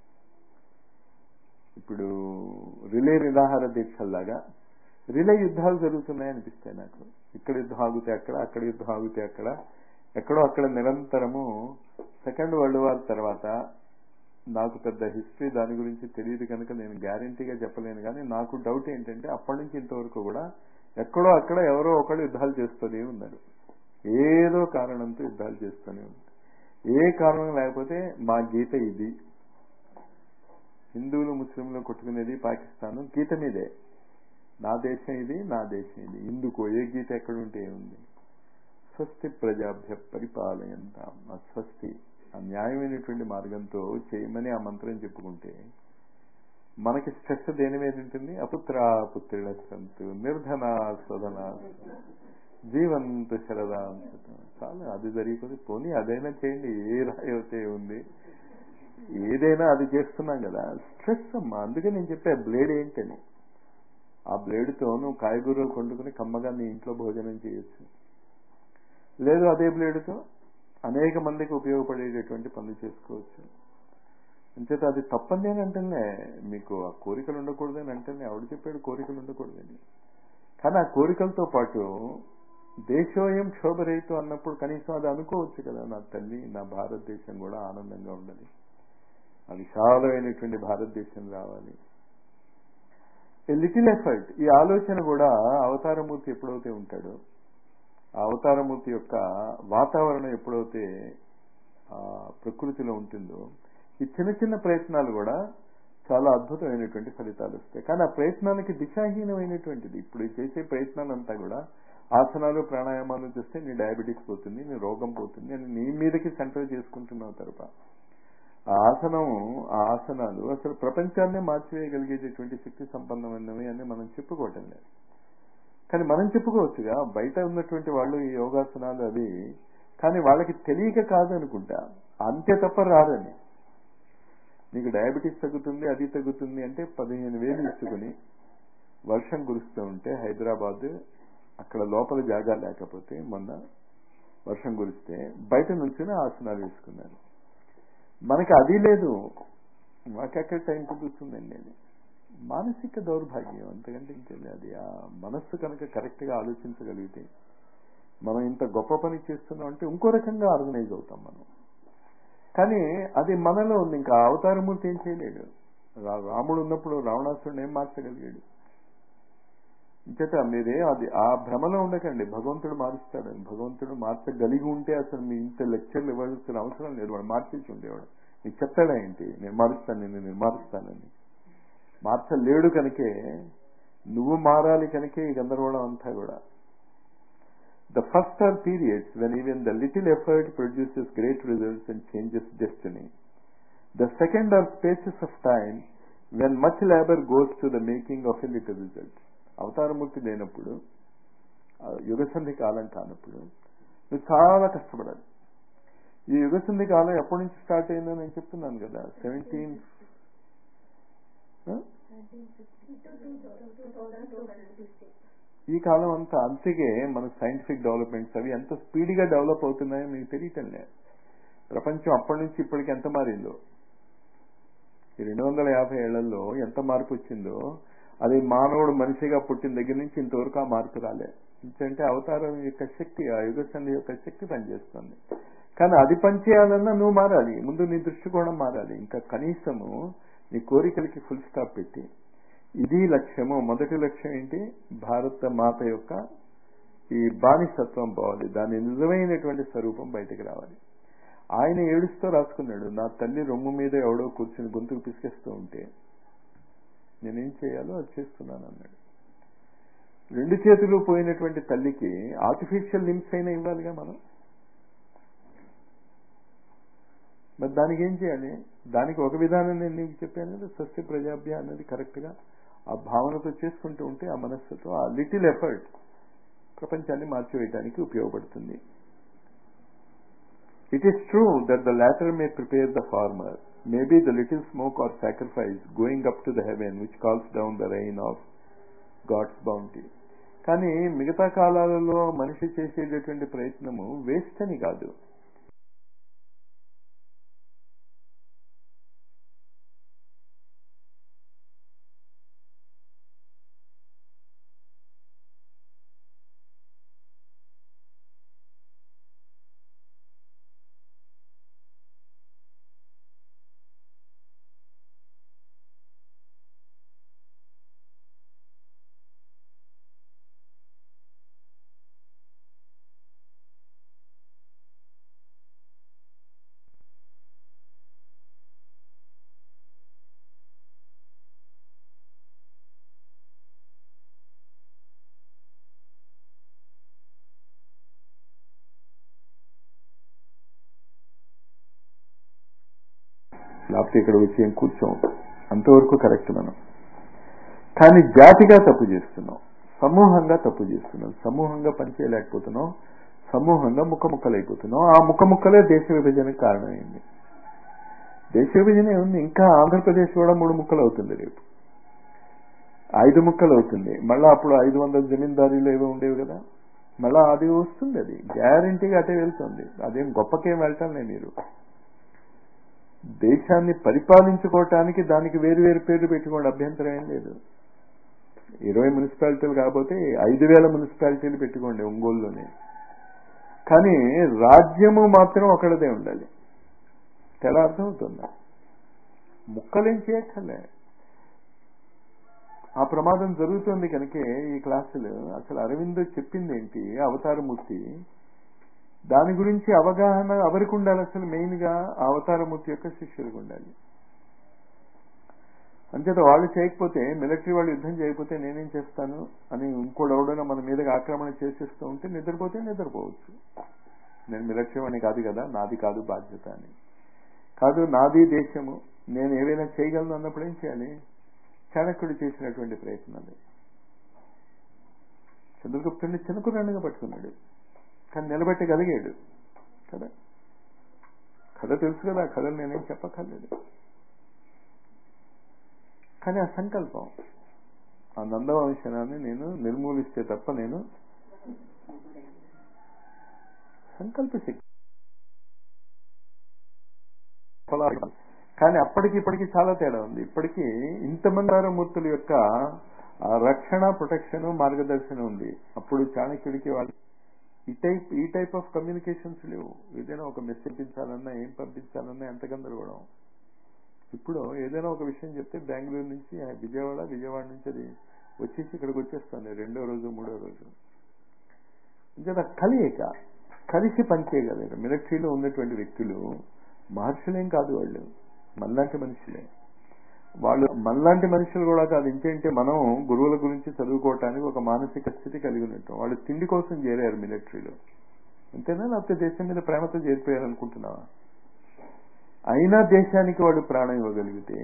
ఇప్పుడు రిలే నిరాహార దీక్షల్లాగా రిలే యుద్ధాలు జరుగుతున్నాయి అనిపిస్తాయి నాకు ఇక్కడ యుద్ధం ఆగితే అక్కడ అక్కడ యుద్ధం ఆగితే అక్కడ ఎక్కడో అక్కడ నిరంతరము సెకండ్ వరల్డ్ వార్ తర్వాత నాకు పెద్ద హిస్టరీ దాని గురించి తెలియదు కనుక నేను గ్యారంటీగా చెప్పలేను కానీ నాకు డౌట్ ఏంటంటే అప్పటి నుంచి ఇంతవరకు కూడా ఎక్కడో అక్కడ ఎవరో ఒకళ్ళు యుద్ధాలు చేస్తూనే ఉన్నారు ఏదో కారణంతో యుద్ధాలు చేస్తూనే ఉన్నారు ఏ కారణం లేకపోతే మా గీత ఇది హిందువులు ముస్లింలు కొట్టుకునేది పాకిస్తాన్ గీత మీదే నా దేశం ఇది నా దేశం ఇది ఇందుకో ఏ గీత ఎక్కడుంటే ఏముంది స్వస్తి ప్రజాభ్య పరిపాలయంతాం ఆ స్వస్తి ఆ న్యాయమైనటువంటి మార్గంతో చేయమని ఆ మంత్రం చెప్పుకుంటే మనకి స్ట్రెస్ దేని మీద ఉంటుంది అపుత్ర పుత్రుల సంతు నిర్ధన స్వధన జీవంత శరదాంశతం చాలా అది జరిగిపోతే పోనీ అదైనా చేయండి ఏ రాయితే ఉంది ఏదైనా అది చేస్తున్నాం కదా స్ట్రెస్ అమ్మా అందుకే నేను చెప్పా బ్లేడ్ ఏంటని ఆ బ్లేడ్తో నువ్వు కాయగూరలు కొండుకుని కమ్మగా నీ ఇంట్లో భోజనం చేయొచ్చు లేదు అదే బ్లేడుతో అనేక మందికి ఉపయోగపడేటటువంటి పనులు చేసుకోవచ్చు అంచేత అది తప్పని నేను అంటేనే మీకు ఆ కోరికలు ఉండకూడదని అంటేనే ఆవిడ చెప్పాడు కోరికలు ఉండకూడదని కానీ ఆ కోరికలతో పాటు దేశోయం క్షోభరహితం అన్నప్పుడు కనీసం అది అనుకోవచ్చు కదా నా తల్లి నా భారతదేశం కూడా ఆనందంగా ఉండాలి ఆ విశాలమైనటువంటి భారతదేశం రావాలి ఏ లిటిల్ ఎఫర్ట్ ఈ ఆలోచన కూడా అవతారమూర్తి ఎప్పుడైతే ఉంటాడో ఆ అవతారమూర్తి యొక్క వాతావరణం ఎప్పుడైతే ఆ ప్రకృతిలో ఉంటుందో ఈ చిన్న చిన్న ప్రయత్నాలు కూడా చాలా అద్భుతమైనటువంటి ఫలితాలు వస్తాయి కానీ ఆ ప్రయత్నాలకి దిశాహీనమైనటువంటిది ఇప్పుడు చేసే ప్రయత్నాలంతా కూడా ఆసనాలు ప్రాణాయామాలు చేస్తే నీ డయాబెటిక్స్ పోతుంది నీ రోగం పోతుంది అని నీ మీదకి సెంటర్ చేసుకుంటున్నావు తరప ఆ ఆసనం ఆ ఆసనాలు అసలు ప్రపంచాన్నే మార్చివేయగలిగేటటువంటి శక్తి సంపన్నమైనవి అని మనం చెప్పుకోవటం లేదు కానీ మనం చెప్పుకోవచ్చుగా బయట ఉన్నటువంటి వాళ్ళు ఈ యోగాసనాలు అవి కానీ వాళ్ళకి తెలియక కాదు అనుకుంటా అంతే తప్ప రాదని నీకు డయాబెటీస్ తగ్గుతుంది అది తగ్గుతుంది అంటే పదిహేను వేలు ఇచ్చుకుని వర్షం కురుస్తూ ఉంటే హైదరాబాద్ అక్కడ లోపల జాగా లేకపోతే మొన్న వర్షం కురిస్తే బయట నుంచునే ఆసనాలు వేసుకున్నారు మనకి అది లేదు మాకెక్కడ టైం కుదురుతుందండి అది మానసిక దౌర్భాగ్యం అంతకంటే ఇంకేం అది ఆ మనస్సు కనుక కరెక్ట్గా ఆలోచించగలిగితే మనం ఇంత గొప్ప పని చేస్తున్నాం అంటే ఇంకో రకంగా ఆర్గనైజ్ అవుతాం మనం కానీ అది మనలో ఉంది ఇంకా అవతారమూర్తి ఏం చేయలేడు రాముడు ఉన్నప్పుడు రావణాసురుడు ఏం మార్చగలిగాడు ఇంచేత మీరే అది ఆ భ్రమలో ఉండకండి భగవంతుడు మారుస్తాడని భగవంతుడు మార్చగలిగి ఉంటే అసలు మీ ఇంత లెక్చర్లు ఇవ్వాల్సిన అవసరం లేదు వాడు మార్చేసి ఉండేవాడు నీకు చెప్తాడా ఏంటి నేను మారుస్తాను నేను నేను మారుస్తానని మార్చలేడు కనుకే నువ్వు మారాలి కనుకే ఈ గందరగోళం అంతా కూడా The first are periods when even the little effort produces great results and changes destiny. The second are spaces of time when much labor goes to the making of a little result. అవతారమూర్తి లేనప్పుడు యుగసంధి కాలం కానప్పుడు నువ్వు చాలా కష్టపడాలి ఈ యుగసంధి కాలం ఎప్పటి నుంచి స్టార్ట్ అయిందో నేను చెప్తున్నాను కదా సెవెంటీన్ ఈ కాలం అంతా అంతకే మన సైంటిఫిక్ డెవలప్మెంట్స్ అవి ఎంత స్పీడ్గా డెవలప్ అవుతున్నాయో మీకు తెలియటం లేదు ప్రపంచం అప్పటి నుంచి ఇప్పటికి ఎంత మారిందో ఈ రెండు వందల యాభై ఏళ్లలో ఎంత మార్పు వచ్చిందో అది మానవుడు మనిషిగా పుట్టిన దగ్గర నుంచి ఇంతవరకు ఆ మార్పు రాలే ఎందుకంటే అవతారం యొక్క శక్తి ఆ యుగ సంధి యొక్క శక్తి పనిచేస్తుంది కానీ అది పనిచేయాలన్నా నువ్వు మారాలి ముందు నీ దృష్టికోణం మారాలి ఇంకా కనీసము నీ కోరికలకి ఫుల్ స్టాప్ పెట్టి ఇది లక్ష్యము మొదటి లక్ష్యం ఏంటి భారత మాత యొక్క ఈ బానిసత్వం పోవాలి దాని నిజమైనటువంటి స్వరూపం బయటకు రావాలి ఆయన ఏడుస్తూ రాసుకున్నాడు నా తల్లి రొమ్ము మీద ఎవడో కూర్చుని గొంతుకు పిసికేస్తూ ఉంటే నేనేం చేయాలో అది చేస్తున్నాను అన్నాడు రెండు చేతులు పోయినటువంటి తల్లికి ఆర్టిఫిషియల్ లిమ్స్ అయినా ఇవ్వాలిగా మనం మరి దానికి ఏం చేయాలి దానికి ఒక విధానం నేను నీకు చెప్పాను కదా సస్య ప్రజాభ్య అన్నది కరెక్ట్గా ఆ భావనతో చేసుకుంటూ ఉంటే ఆ మనస్సుతో ఆ లిటిల్ ఎఫర్ట్ ప్రపంచాన్ని మార్చివేయడానికి ఉపయోగపడుతుంది it is true that the latter may prepare the former maybe the little smoke or sacrifice going up to the heaven which calls down the rain of God's bounty కానీ మిగతా కాలాలలో మనిషి చేసేటటువంటి ప్రయత్నము వేస్ట్ అని కాదు లేకపోతే ఇక్కడ వచ్చి ఏం కూర్చోం అంతవరకు కరెక్ట్ మనం కానీ జాతిగా తప్పు చేస్తున్నాం సమూహంగా తప్పు చేస్తున్నాం సమూహంగా పనిచేయలేకపోతున్నాం సమూహంగా ముక్క ముక్కలైపోతున్నాం ఆ ముక్క ముక్కలే దేశ విభజనకు కారణమైంది దేశ విభజన ఉంది ఇంకా ఆంధ్రప్రదేశ్ కూడా మూడు ముక్కలు అవుతుంది రేపు ఐదు ముక్కలు అవుతుంది మళ్ళీ అప్పుడు ఐదు వందల జమీందారీలు ఏవో ఉండేవి కదా మళ్ళా అది వస్తుంది అది గ్యారంటీగా అటే వెళ్తుంది అదేం గొప్పకేం వెళ్ళటంలే మీరు దేశాన్ని పరిపాలించుకోవటానికి దానికి వేరు వేరు పేర్లు పెట్టుకోండి అభ్యంతరం ఏం లేదు ఇరవై మున్సిపాలిటీలు కాకపోతే ఐదు వేల మున్సిపాలిటీలు పెట్టుకోండి ఒంగోలులోనే కానీ రాజ్యము మాత్రం ఒకటిదే ఉండాలి ఎలా అర్థమవుతుందా ముక్కలేం చేయక్కర్లే ఆ ప్రమాదం జరుగుతుంది కనుకే ఈ క్లాసులు అసలు అరవిందో చెప్పింది ఏంటి అవతారమూర్తి దాని గురించి అవగాహన ఎవరికి ఉండాలి అసలు మెయిన్ గా ఆ అవతారమూర్తి యొక్క శిష్యులకు ఉండాలి అంచేత వాళ్ళు చేయకపోతే మిలిటరీ వాళ్ళు యుద్ధం చేయకపోతే నేనేం చేస్తాను అని ఇంకోటి ఎవడైనా మన మీదకి ఆక్రమణ చేసేస్తూ ఉంటే నిద్రపోతే నిద్రపోవచ్చు నేను మిలిటరీ అని కాదు కదా నాది కాదు బాధ్యత అని కాదు నాది దేశము నేను ఏవైనా చేయగలను అన్నప్పుడు ఏం చేయాలి చాణక్యుడు చేసినటువంటి ప్రయత్నాలు చంద్రగుప్తుడిని చిన్నకురాండగా పట్టుకున్నాడు కానీ నిలబెట్టగలిగాడు కదా కథ తెలుసు కదా ఆ కథలు నేనేం చెప్పక్కర్లేదు కానీ ఆ సంకల్పం ఆ నందవంశనాన్ని నేను నిర్మూలిస్తే తప్ప నేను సంకల్ప శక్తి కానీ అప్పటికి ఇప్పటికి చాలా తేడా ఉంది ఇప్పటికీ ఇంతమంది మూర్తుల యొక్క రక్షణ ప్రొటెక్షన్ మార్గదర్శనం ఉంది అప్పుడు చాణక్యుడికి వాళ్ళు ఈ టైప్ ఈ టైప్ ఆఫ్ కమ్యూనికేషన్స్ లేవు ఏదైనా ఒక మెసేజ్ పంపించాలన్నా ఏం పంపించాలన్నా ఎంత గందరగోళం ఇప్పుడు ఏదైనా ఒక విషయం చెప్తే బెంగళూరు నుంచి విజయవాడ విజయవాడ నుంచి అది వచ్చేసి ఇక్కడికి వచ్చేస్తుంది రెండో రోజు మూడో రోజు ఇంకా కలియక కలిసి పనిచేయగలరు మిలిటరీలో ఉన్నటువంటి వ్యక్తులు మహర్షులేం కాదు వాళ్ళు మనలాంటి మనుషులే వాళ్ళు మనలాంటి మనుషులు కూడా కాదు ఇంకేంటే మనం గురువుల గురించి చదువుకోవటానికి ఒక మానసిక స్థితి కలిగి ఉన్నట్టు వాళ్ళు తిండి కోసం చేరారు మిలిటరీలో అంతేనా లేకపోతే దేశం మీద ప్రేమతో చేరిపోయారు అనుకుంటున్నావా అయినా దేశానికి వాడు ప్రాణం ఇవ్వగలిగితే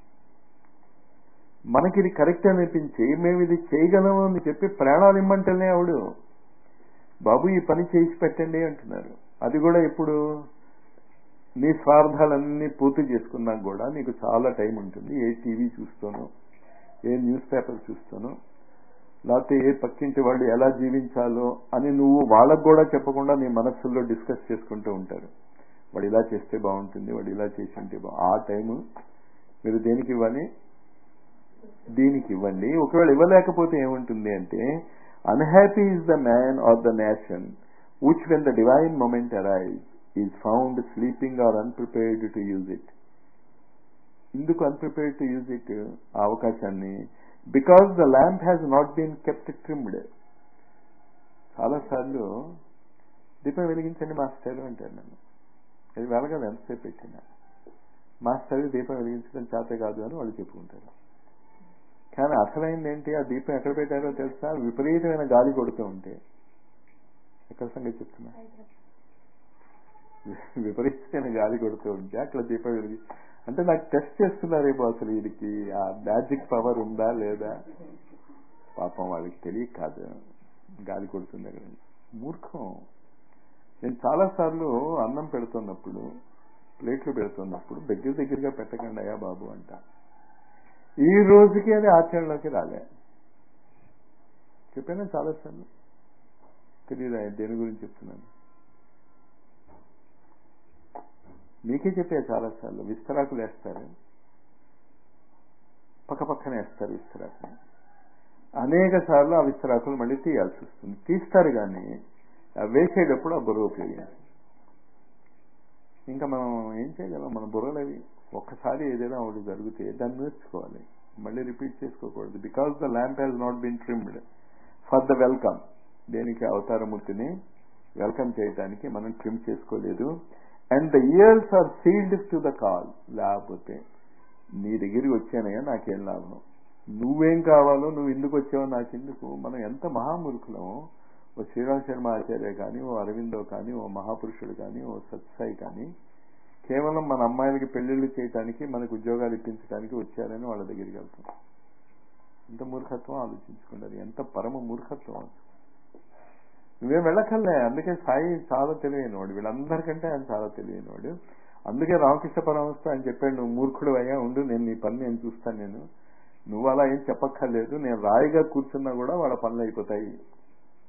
మనకి ఇది కరెక్ట్ అనిపించి మేము ఇది చేయగలము అని చెప్పి ప్రాణాలు ఇమ్మంటేనే ఆవిడు బాబు ఈ పని చేసి పెట్టండి అంటున్నారు అది కూడా ఇప్పుడు నీ స్వార్థాలన్నీ పూర్తి చేసుకున్నాక కూడా నీకు చాలా టైం ఉంటుంది ఏ టీవీ చూస్తానో ఏ న్యూస్ పేపర్ చూస్తానో లేకపోతే ఏ పక్కింటి వాళ్ళు ఎలా జీవించాలో అని నువ్వు వాళ్ళకు కూడా చెప్పకుండా నీ మనస్సుల్లో డిస్కస్ చేసుకుంటూ ఉంటారు వాడు ఇలా చేస్తే బాగుంటుంది వాడు ఇలా చేసి ఉంటే బా ఆ టైము మీరు దేనికి ఇవ్వాలి దీనికి ఇవ్వండి ఒకవేళ ఇవ్వలేకపోతే ఏముంటుంది అంటే unhappy is the man or the nation which when the divine moment arrive is found sleeping or unprepared to use it ఎందుకు అన్ప్రిపేర్డ్ టు యూజ్ ఇట్ ఆ అవకాశాన్ని because the lamp has not been kept trimmed చాలాసార్లు దీపం వెలిగించండి మాస్టర్ అంటారు నన్ను అది వెలగదు ఎంతసేపు పెట్టినా మాస్టర్ దీపం వెలిగించడం చేత కాదు అని వాళ్ళు చెప్పుకుంటారు కానీ అసలైంది ఏంటి ఆ దీపం ఎక్కడ పెట్టారో తెలుసా విపరీతమైన గాలి కొడుతూ ఉంటే ఎక్కడ సంగతి చెప్తున్నా విపరీతమైన గాలి కొడుతూ ఉంటే అక్కడ దీపం వెలిగి అంటే నాకు టెస్ట్ చేస్తున్నారేమో అసలు వీడికి ఆ మ్యాజిక్ పవర్ ఉందా లేదా పాపం వాళ్ళకి తెలియక కాదు గాలి కొడుతుంది అక్కడ మూర్ఖం నేను చాలా సార్లు అన్నం పెడుతున్నప్పుడు ప్లేట్లు పెడుతున్నప్పుడు దగ్గర దగ్గరగా పెట్టకండి అయ్యా బాబు అంట ఈ రోజుకి అది ఆచరణలోకి రాలే చెప్పాను చాలాసార్లు తెలియదు ఆయన దేని గురించి చెప్తున్నాను మీకే చెప్పా చాలాసార్లు విస్తరాకులు వేస్తారు పక్క పక్కన వేస్తారు విస్తరాకులు అనేక సార్లు ఆ విస్తరాకులు మళ్ళీ తీయాల్సి వస్తుంది తీస్తారు కానీ వేసేటప్పుడు ఆ బుర్ర ఉపయోగించాలి ఇంకా మనం ఏం చేయగలం మన బుర్రలు అవి ఒక్కసారి ఏదైనా ఒకటి జరిగితే దాన్ని నేర్చుకోవాలి మళ్ళీ రిపీట్ చేసుకోకూడదు because the lamp has not been trimmed for the welcome దేనికి అవతారమూర్తిని వెల్కమ్ చేయడానికి మనం ట్రిమ్ చేసుకోలేదు and the ears are sealed to the call లేకపోతే నీ దగ్గరికి వచ్చానయ్యా నాకేం లాభం నువ్వేం కావాలో నువ్వు ఎందుకు వచ్చావో నాకెందుకు మనం ఎంత మహామూర్ఖులమో ఓ శ్రీరామ్ శర్మ ఆచార్య కానీ ఓ అరవిందో కానీ ఓ మహాపురుషుడు కానీ ఓ సత్సాయి కానీ కేవలం మన అమ్మాయిలకి పెళ్లిళ్ళు చేయడానికి మనకు ఉద్యోగాలు ఇప్పించడానికి వచ్చారని వాళ్ళ దగ్గరికి వెళ్తాం ఎంత మూర్ఖత్వం ఆలోచించుకుంటారు ఎంత పరమ మూర్ఖత్వం నువ్వేం వెళ్ళకల్లే అందుకే సాయి చాలా తెలివైనవాడు వీళ్ళందరికంటే ఆయన చాలా తెలివైనవాడు అందుకే రామకృష్ణ పరమస్థ ఆయన చెప్పాడు నువ్వు మూర్ఖుడు అయ్యా ఉండు నేను నీ పని నేను చూస్తాను నేను నువ్వు అలా ఏం చెప్పక్కర్లేదు నేను రాయిగా కూర్చున్నా కూడా వాళ్ళ పనులు అయిపోతాయి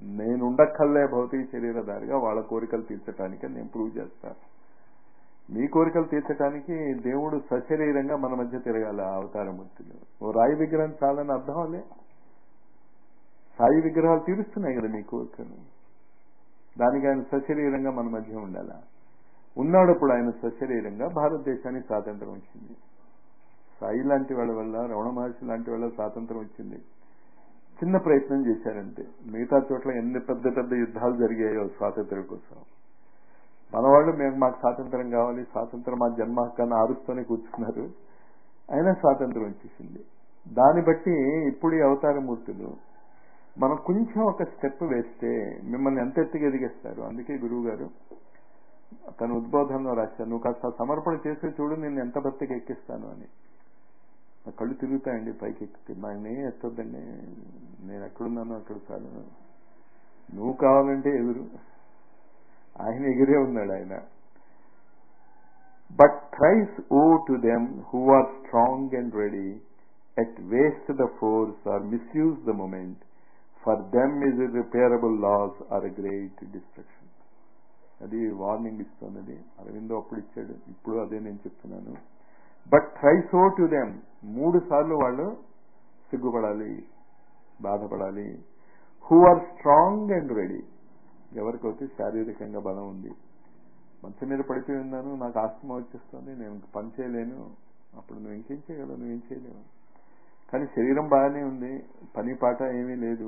నేను ఉండక్కర్లే భౌతిక శరీరధారిగా వాళ్ళ కోరికలు తీర్చడానికి నేను ప్రూవ్ చేస్తాను మీ కోరికలు తీర్చడానికి దేవుడు సశరీరంగా మన మధ్య తిరగాల అవతారమూర్తులు ఓ రాయి విగ్రహం చాలని అర్థం అలే సాయి విగ్రహాలు తీరుస్తున్నాయి కదా మీ కోరికలు దానికి ఆయన సశరీరంగా మన మధ్య ఉండాలా ఉన్నాడప్పుడు ఆయన సశరీరంగా భారతదేశానికి స్వాతంత్రం వచ్చింది సాయి లాంటి వాళ్ళ వల్ల రమణ మహర్షి లాంటి వాళ్ళ స్వాతంత్రం వచ్చింది చిన్న ప్రయత్నం చేశారంటే మిగతా చోట్ల ఎన్ని పెద్ద పెద్ద యుద్ధాలు జరిగాయో స్వాతంత్రం కోసం మన వాళ్ళు మేము మాకు స్వాతంత్రం కావాలి స్వాతంత్రం మా జన్మ హక్కని ఆరుస్తూనే కూర్చున్నారు అయినా స్వాతంత్రం వచ్చేసింది దాన్ని బట్టి ఇప్పుడు ఈ అవతారమూర్తులు మనం కొంచెం ఒక స్టెప్ వేస్తే మిమ్మల్ని ఎంత ఎత్తుగా ఎదిగేస్తారు అందుకే గురువు గారు తన ఉద్బోధనలో రాశారు నువ్వు కాస్త సమర్పణ చేసి చూడు నేను ఎంత బతికి ఎక్కిస్తాను అని నా కళ్ళు తిరుగుతాయండి పైకి ఎక్కితే నాయనే ఎత్తొద్దండి నేను ఎక్కడున్నానో అక్కడ చాలు నువ్వు కావాలంటే ఎదురు ఆయన ఎగిరే ఉన్నాడు ఆయన but thrice woe to them who are strong and ready yet waste the force or misuse the moment for them is repairable loss or a great destruction అది వార్నింగ్ ఇస్తున్నది అరవిందో అప్పుడు ఇచ్చాడు ఇప్పుడు అదే నేను చెప్తున్నాను but thrice to them మూడు సార్లు వాళ్ళు సిగ్గుపడాలి బాధపడాలి who are strong and ready ఎవరికైతే శారీరకంగా బలం ఉంది మంచం మీద పడిపోయి ఉన్నాను నాకు ఆస్తమా వచ్చేస్తుంది నేను పని చేయలేను అప్పుడు నువ్వు ఇంకేం చేయగలవు నువ్వేం చేయలేవు కానీ శరీరం బాగానే ఉంది పని పాట ఏమీ లేదు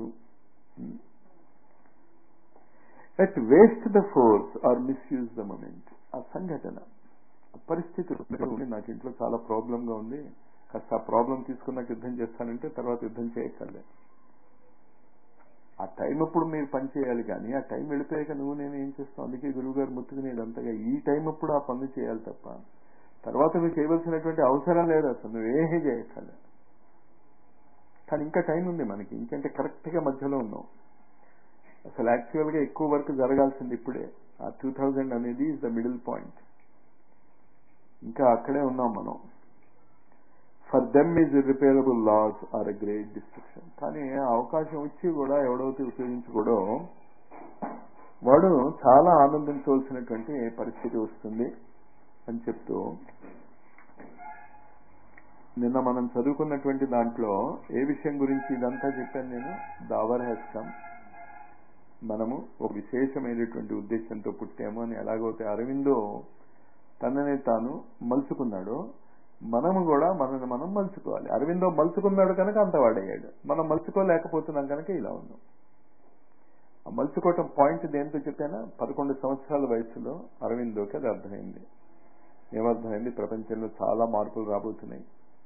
yet waste the force or misuse the moment ఆ సంఘటన పరిస్థితులు నాకు ఇంట్లో చాలా ప్రాబ్లంగా ఉంది కాస్త ఆ ప్రాబ్లం తీసుకున్నాక యుద్ధం చేస్తానంటే తర్వాత యుద్ధం చేయక్కర్లే ఆ టైం అప్పుడు మీరు పని చేయాలి కానీ ఆ టైం వెళ్ళిపోయాక నువ్వు నేను ఏం చేస్తాం అందుకే గురువు గారు ముట్టుకునేది అంతగా ఈ టైం అప్పుడు ఆ పనులు చేయాలి తప్ప తర్వాత నువ్వు చేయవలసినటువంటి అవసరం లేదు అసలు నువ్వేమీ చేయక్కర్లే కానీ ఇంకా టైం ఉంది మనకి ఇంకంటే కరెక్ట్గా మధ్యలో ఉన్నాం అసలు యాక్చువల్గా ఎక్కువ వర్క్ జరగాల్సింది ఇప్పుడే ఆ టూ థౌజండ్ అనేది ఇస్ ద మిడిల్ పాయింట్ ఇంకా అక్కడే ఉన్నాం మనం for them is repairable loss or a great destruction కానీ ఆ అవకాశం వచ్చి కూడా ఎవడైతే ఉపయోగించుకోడో వాడు చాలా ఆనందించవలసినటువంటి పరిస్థితి వస్తుంది అని చెప్తూ నిన్న మనం చదువుకున్నటువంటి దాంట్లో ఏ విషయం గురించి ఇదంతా చెప్పాను నేను దావర్ హ్యాస్ కమ్ మనము ఒక విశేషమైనటువంటి ఉద్దేశంతో పుట్టాము అని ఎలాగైతే అరవిందో తనని తాను మలుచుకున్నాడో మనము కూడా మనల్ని మనం మలుచుకోవాలి అరవిందో మలుచుకున్నాడు కనుక అంత వాడయ్యాడు మనం మలుచుకోలేకపోతున్నాం కనుక ఇలా ఉన్నాం ఆ మలుచుకోవటం పాయింట్ దేంతో చెప్పానా పదకొండు సంవత్సరాల వయసులో అరవిందోకి అది అర్థమైంది ఏమర్థమైంది ప్రపంచంలో చాలా మార్పులు రాబోతున్నాయి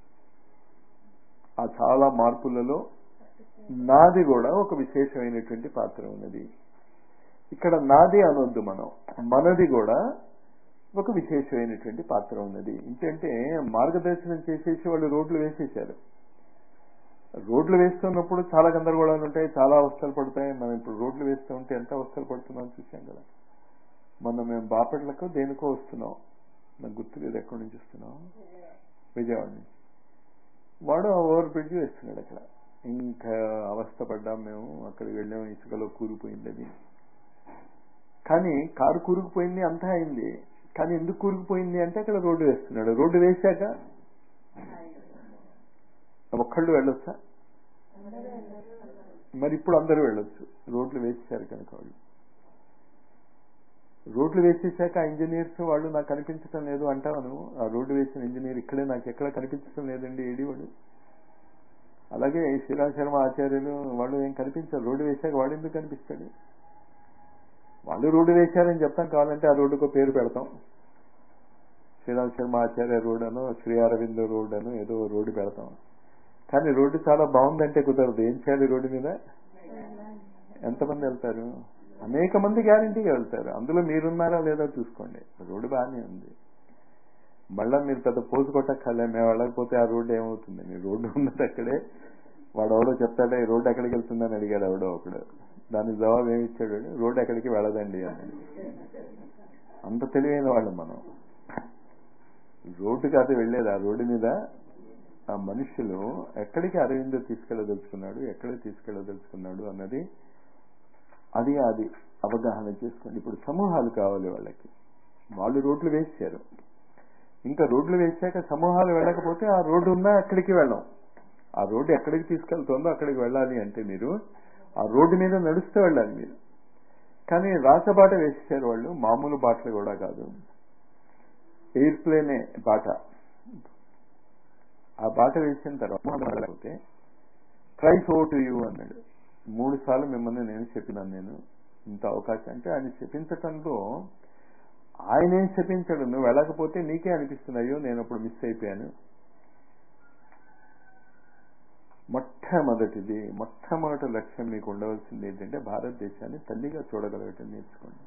ఆ చాలా మార్పులలో నాది కూడా ఒక విశేషమైనటువంటి పాత్ర ఉన్నది ఇక్కడ నాది అనొద్దు మనం మనది కూడా ఒక విశేషమైనటువంటి పాత్ర ఉన్నది ఏంటంటే మార్గదర్శనం చేసేసి వాళ్ళు రోడ్లు వేసేసారు రోడ్లు వేస్తున్నప్పుడు చాలా గందరగోళాలు ఉంటాయి చాలా అవస్థలు పడతాయి మనం ఇప్పుడు రోడ్లు వేస్తూ ఉంటే ఎంత అవస్థలు పడుతున్నాం చూసాం కదా మొన్న మేము బాపట్లకు దేనికో వస్తున్నాం నాకు గుర్తులేదు ఎక్కడి నుంచి వస్తున్నాం విజయవాడ నుంచి వాడు ఓవర్ బ్రిడ్జ్ వేస్తున్నాడు అక్కడ ఇంకా అవస్థ పడ్డాం మేము అక్కడికి వెళ్ళాము ఇసుకలో కూలిపోయింది అది కానీ కారు కూరుకుపోయింది అంతా అయింది కానీ ఎందుకు కూరుకుపోయింది అంటే అక్కడ రోడ్డు వేస్తున్నాడు రోడ్డు వేశాక ఒక్కళ్ళు వెళ్ళొచ్చా మరి ఇప్పుడు అందరూ వెళ్ళొచ్చు రోడ్లు వేసేశారు కనుక వాళ్ళు రోడ్లు వేసేసాక ఆ ఇంజనీర్స్ వాళ్ళు నాకు కనిపించడం లేదు అంటాను ఆ రోడ్డు వేసిన ఇంజనీర్ ఇక్కడే నాకు ఎక్కడ కనిపించడం లేదండి ఏడి వాడు అలాగే శ్రీరామ్ శర్మ ఆచార్యులు వాళ్ళు ఏం కనిపించారు రోడ్డు వేశాక వాడు ఎందుకు కనిపిస్తాడు వాళ్ళు రోడ్డు వేశారని చెప్తాం కావాలంటే ఆ రోడ్డుకు పేరు పెడతాం శ్రీరామ్ శర్మ ఆచార్య రోడ్ అను శ్రీ అరవింద్ రోడ్ అను ఏదో రోడ్డు పెడతాం కానీ రోడ్డు చాలా బాగుందంటే కుదరదు ఏం చేయాలి రోడ్డు మీద ఎంతమంది వెళ్తారు అనేక మంది గ్యారంటీగా వెళ్తారు అందులో మీరున్నారా లేదా చూసుకోండి రోడ్డు బాగానే ఉంది మళ్ళా మీరు పెద్ద పోజు కొట్టక్కర్లే మేము వెళ్ళకపోతే ఆ రోడ్డు ఏమవుతుంది మీ రోడ్డు ఉన్నది అక్కడే వాడు ఎవడో చెప్తాడే ఈ రోడ్డు ఎక్కడికి వెళ్తుందని అడిగాడు ఎవడో ఒకడు దానికి జవాబు ఏమి ఇచ్చాడు రోడ్డు ఎక్కడికి వెళ్ళదండి అని అంత తెలివైన వాళ్ళు మనం రోడ్డు కాదు వెళ్ళేది ఆ రోడ్డు మీద ఆ మనుషులు ఎక్కడికి అరవిందో తీసుకెళ్ళదలుచుకున్నాడు ఎక్కడ తీసుకెళ్ళదలుచుకున్నాడు అన్నది అది అది అవగాహన చేసుకోండి ఇప్పుడు సమూహాలు కావాలి వాళ్ళకి వాళ్ళు రోడ్లు వేసారు ఇంకా రోడ్లు వేసాక సమూహాలు వెళ్ళకపోతే ఆ రోడ్డు ఉన్నా అక్కడికి వెళ్ళం ఆ రోడ్డు ఎక్కడికి తీసుకెళ్తుందో అక్కడికి వెళ్ళాలి అంటే మీరు ఆ రోడ్డు మీద నడుస్తూ వెళ్ళాలి మీరు కానీ రాసబాట వేసేసారు వాళ్ళు మామూలు బాటలు కూడా కాదు ఎయిర్ప్లేనే బాట ఆ బాట వేసిన తర్వాత పోతే ట్రై సో టు యూ అన్నాడు మూడు సార్లు మిమ్మల్ని నేను చెప్పినాను నేను ఇంత అవకాశం అంటే ఆయన చెప్పించటంలో ఆయన ఏం చెప్పించాడు నువ్వు వెళ్ళకపోతే నీకే అనిపిస్తుంది అయ్యో నేను అప్పుడు మిస్ అయిపోయాను మొట్టమొదటిది మొట్టమొదటి లక్ష్యం మీకు ఉండవలసింది ఏంటంటే భారతదేశాన్ని తల్లిగా చూడగలగటం నేర్చుకోండి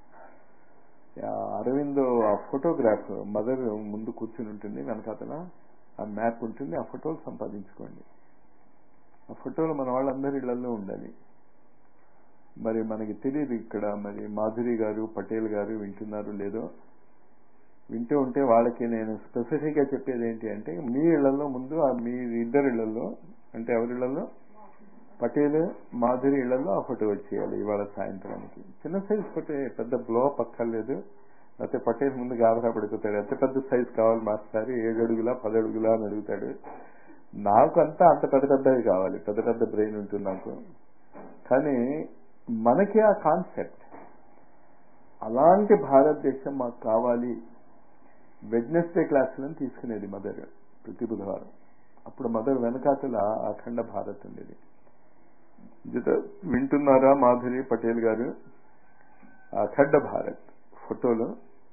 అరవిందో ఆ ఫోటోగ్రాఫ్ మదర్ ముందు కూర్చుని ఉంటుంది వెనకాతల ఆ మ్యాప్ ఉంటుంది ఆ ఫోటోలు సంపాదించుకోండి ఆ ఫోటోలు మన వాళ్ళందరి ఇళ్లలో ఉండాలి మరి మనకి తెలియదు ఇక్కడ మరి మాధురి గారు పటేల్ గారు వింటున్నారు లేదో వింటూ ఉంటే వాళ్ళకి నేను స్పెసిఫిక్ గా చెప్పేది ఏంటి అంటే మీ ఇళ్లలో ముందు ఆ మీ ఇద్దరు ఇళ్లలో అంటే ఎవరి ఇళ్లలో పటేల్ మాధురి ఇళ్లలో ఆ ఫోటో వచ్చేయాలి ఇవాళ సాయంత్రానికి చిన్న సైజ్ ఫోటో పెద్ద బ్లో పక్కర్లేదు లేకపోతే పటేల్ ముందు గాబరా పడిపోతాడు ఎంత పెద్ద సైజ్ కావాలి మాస్టర్ ఏడు అడుగులా పది అడుగులా అని అడుగుతాడు నాకు అంతా అంత పెద్ద పెద్దవి కావాలి పెద్ద పెద్ద బ్రెయిన్ ఉంటుంది నాకు కానీ మనకి ఆ కాన్సెప్ట్ అలాంటి భారతదేశం మాకు కావాలి వెడ్నెస్డే క్లాసులను తీసుకునేది మదర్ ప్రతి బుధవారం అప్పుడు మదర్ వెనకాతల అఖండ భారత్ ఉండేది వింటున్నారా మాధురి పటేల్ గారు అఖండ భారత్ ఫోటోలు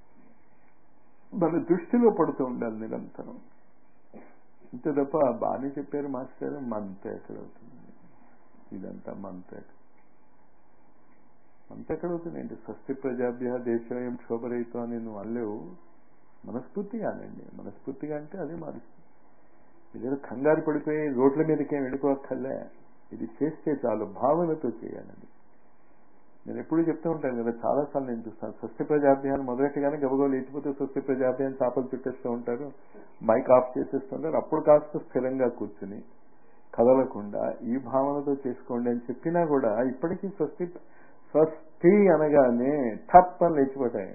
మన దృష్టిలో పడుతూ ఉండాలి నిరంతరం ఇంతే తప్ప బాగానే చెప్పారు మాస్టర్ మంత ఎక్కడవుతుంది ఇదంతా మంత మంత ఎక్కడవుతుంది ఏంటి స్వస్తి ప్రజాభ్య దేశం క్షోభరహితం అని నువ్వు అనలేవు మనస్ఫూర్తిగా అనండి మనస్ఫూర్తిగా అంటే అదే మారుస్తుంది ఇదేదో కంగారు పడిపోయి రోడ్ల మీదకేం వెళ్ళిపోక్కర్లే ఇది చేస్తే చాలు భావనతో చేయాలండి నేను ఎప్పుడు చెప్తూ ఉంటాను కదా చాలాసార్లు నేను చూస్తాను స్వస్తి ప్రజాభ్యాన్ని మొదలెట్టగానే గబగబా లేచిపోతే స్వస్తి ప్రజాభ్యాన్ని చేపలు చుట్టేస్తూ ఉంటారు మైక్ ఆఫ్ చేసేస్తుంటారు అప్పుడు కాస్త స్థిరంగా కూర్చుని కదలకుండా ఈ భావనతో చేసుకోండి అని చెప్పినా కూడా ఇప్పటికీ స్వస్తి స్వస్తి అనగానే టప్ అని లేచిపోతాయి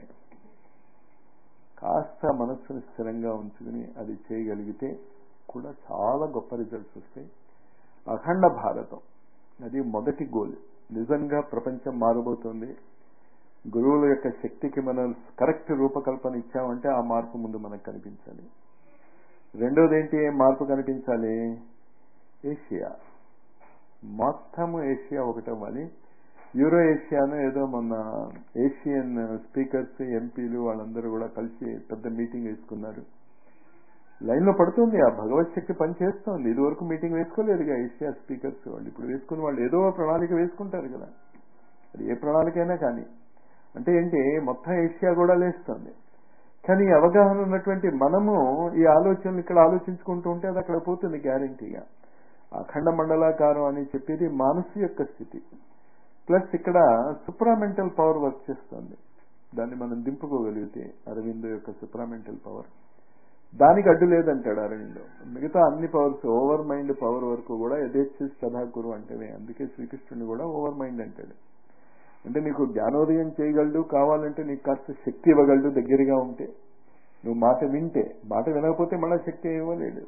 కాస్త మనస్సును స్థిరంగా ఉంచుకుని అది చేయగలిగితే కూడా చాలా గొప్ప రిజల్ట్స్ వస్తాయి అఖండ భారతం అది మొదటి గోల్ నిజంగా ప్రపంచం మారబోతోంది గురువుల యొక్క శక్తికి మనం కరెక్ట్ రూపకల్పన ఇచ్చామంటే ఆ మార్పు ముందు మనకు కనిపించాలి రెండోది ఏంటి ఏం మార్పు కనిపించాలి ఏషియా మొత్తము ఏషియా ఒకటవ్వాలి యూరో ఏషియాను ఏదో మొన్న ఏషియన్ స్పీకర్స్ ఎంపీలు వాళ్ళందరూ కూడా కలిసి పెద్ద మీటింగ్ వేసుకున్నారు లైన్ లో పడుతుంది ఆ భగవత్ శక్తి పని చేస్తోంది ఇది వరకు మీటింగ్ వేసుకోలేదుగా ఏషియా స్పీకర్స్ వాళ్ళు ఇప్పుడు వేసుకుని వాళ్ళు ఏదో ప్రణాళిక వేసుకుంటారు కదా అది ఏ ప్రణాళికైనా కానీ అంటే ఏంటి మొత్తం ఏషియా కూడా లేస్తుంది కానీ అవగాహన ఉన్నటువంటి మనము ఈ ఆలోచనలు ఇక్కడ ఆలోచించుకుంటూ ఉంటే అది అక్కడ పోతుంది గ్యారంటీగా అఖండ మండలాకారం అని చెప్పేది మనసు యొక్క స్థితి ప్లస్ ఇక్కడ సుప్రామెంటల్ పవర్ వర్క్ చేస్తుంది దాన్ని మనం దింపుకోగలిగితే అరవిందో యొక్క సుప్రామెంటల్ పవర్ దానికి అడ్డు లేదంటాడు అరవిందో మిగతా అన్ని పవర్స్ ఓవర్ మైండ్ పవర్ వరకు కూడా యథేచ్ఛ సదాకురు అంటేనే అందుకే శ్రీకృష్ణుని కూడా ఓవర్ మైండ్ అంటాడు అంటే నీకు జ్ఞానోదయం చేయగలడు కావాలంటే నీకు కాస్త శక్తి ఇవ్వగలడు దగ్గరగా ఉంటే నువ్వు మాట వింటే మాట వినకపోతే మళ్ళీ శక్తి ఇవ్వలేడు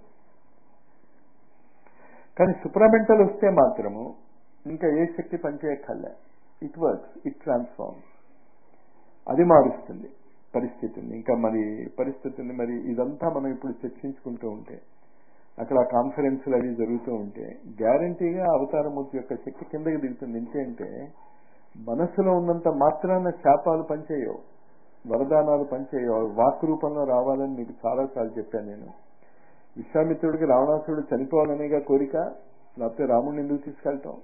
కానీ సుప్రమెంటల్ వస్తే మాత్రము ఇంకా ఏ శక్తి పనిచేయక్కర్లే ఇట్ వర్క్స్ ఇట్ ట్రాన్స్ఫార్మ్ అది మారుస్తుంది పరిస్థితిని ఇంకా మరి పరిస్థితిని మరి ఇదంతా మనం ఇప్పుడు చర్చించుకుంటూ ఉంటే అక్కడ కాన్ఫరెన్స్లు అవి జరుగుతూ ఉంటే గ్యారంటీగా అవతారమూర్తి యొక్క శక్తి కిందకి దిగుతుంది ఏంటంటే మనస్సులో ఉన్నంత మాత్రాన శాపాలు పనిచేయవు వరదానాలు పనిచేయవు వాక్ రూపంలో రావాలని మీకు చాలాసార్లు చెప్పాను నేను విశ్వామిత్రుడికి రావణాసురుడు చనిపోవాలనేగా కోరిక లేకపోతే రాముడిని ఎందుకు తీసుకెళ్తాం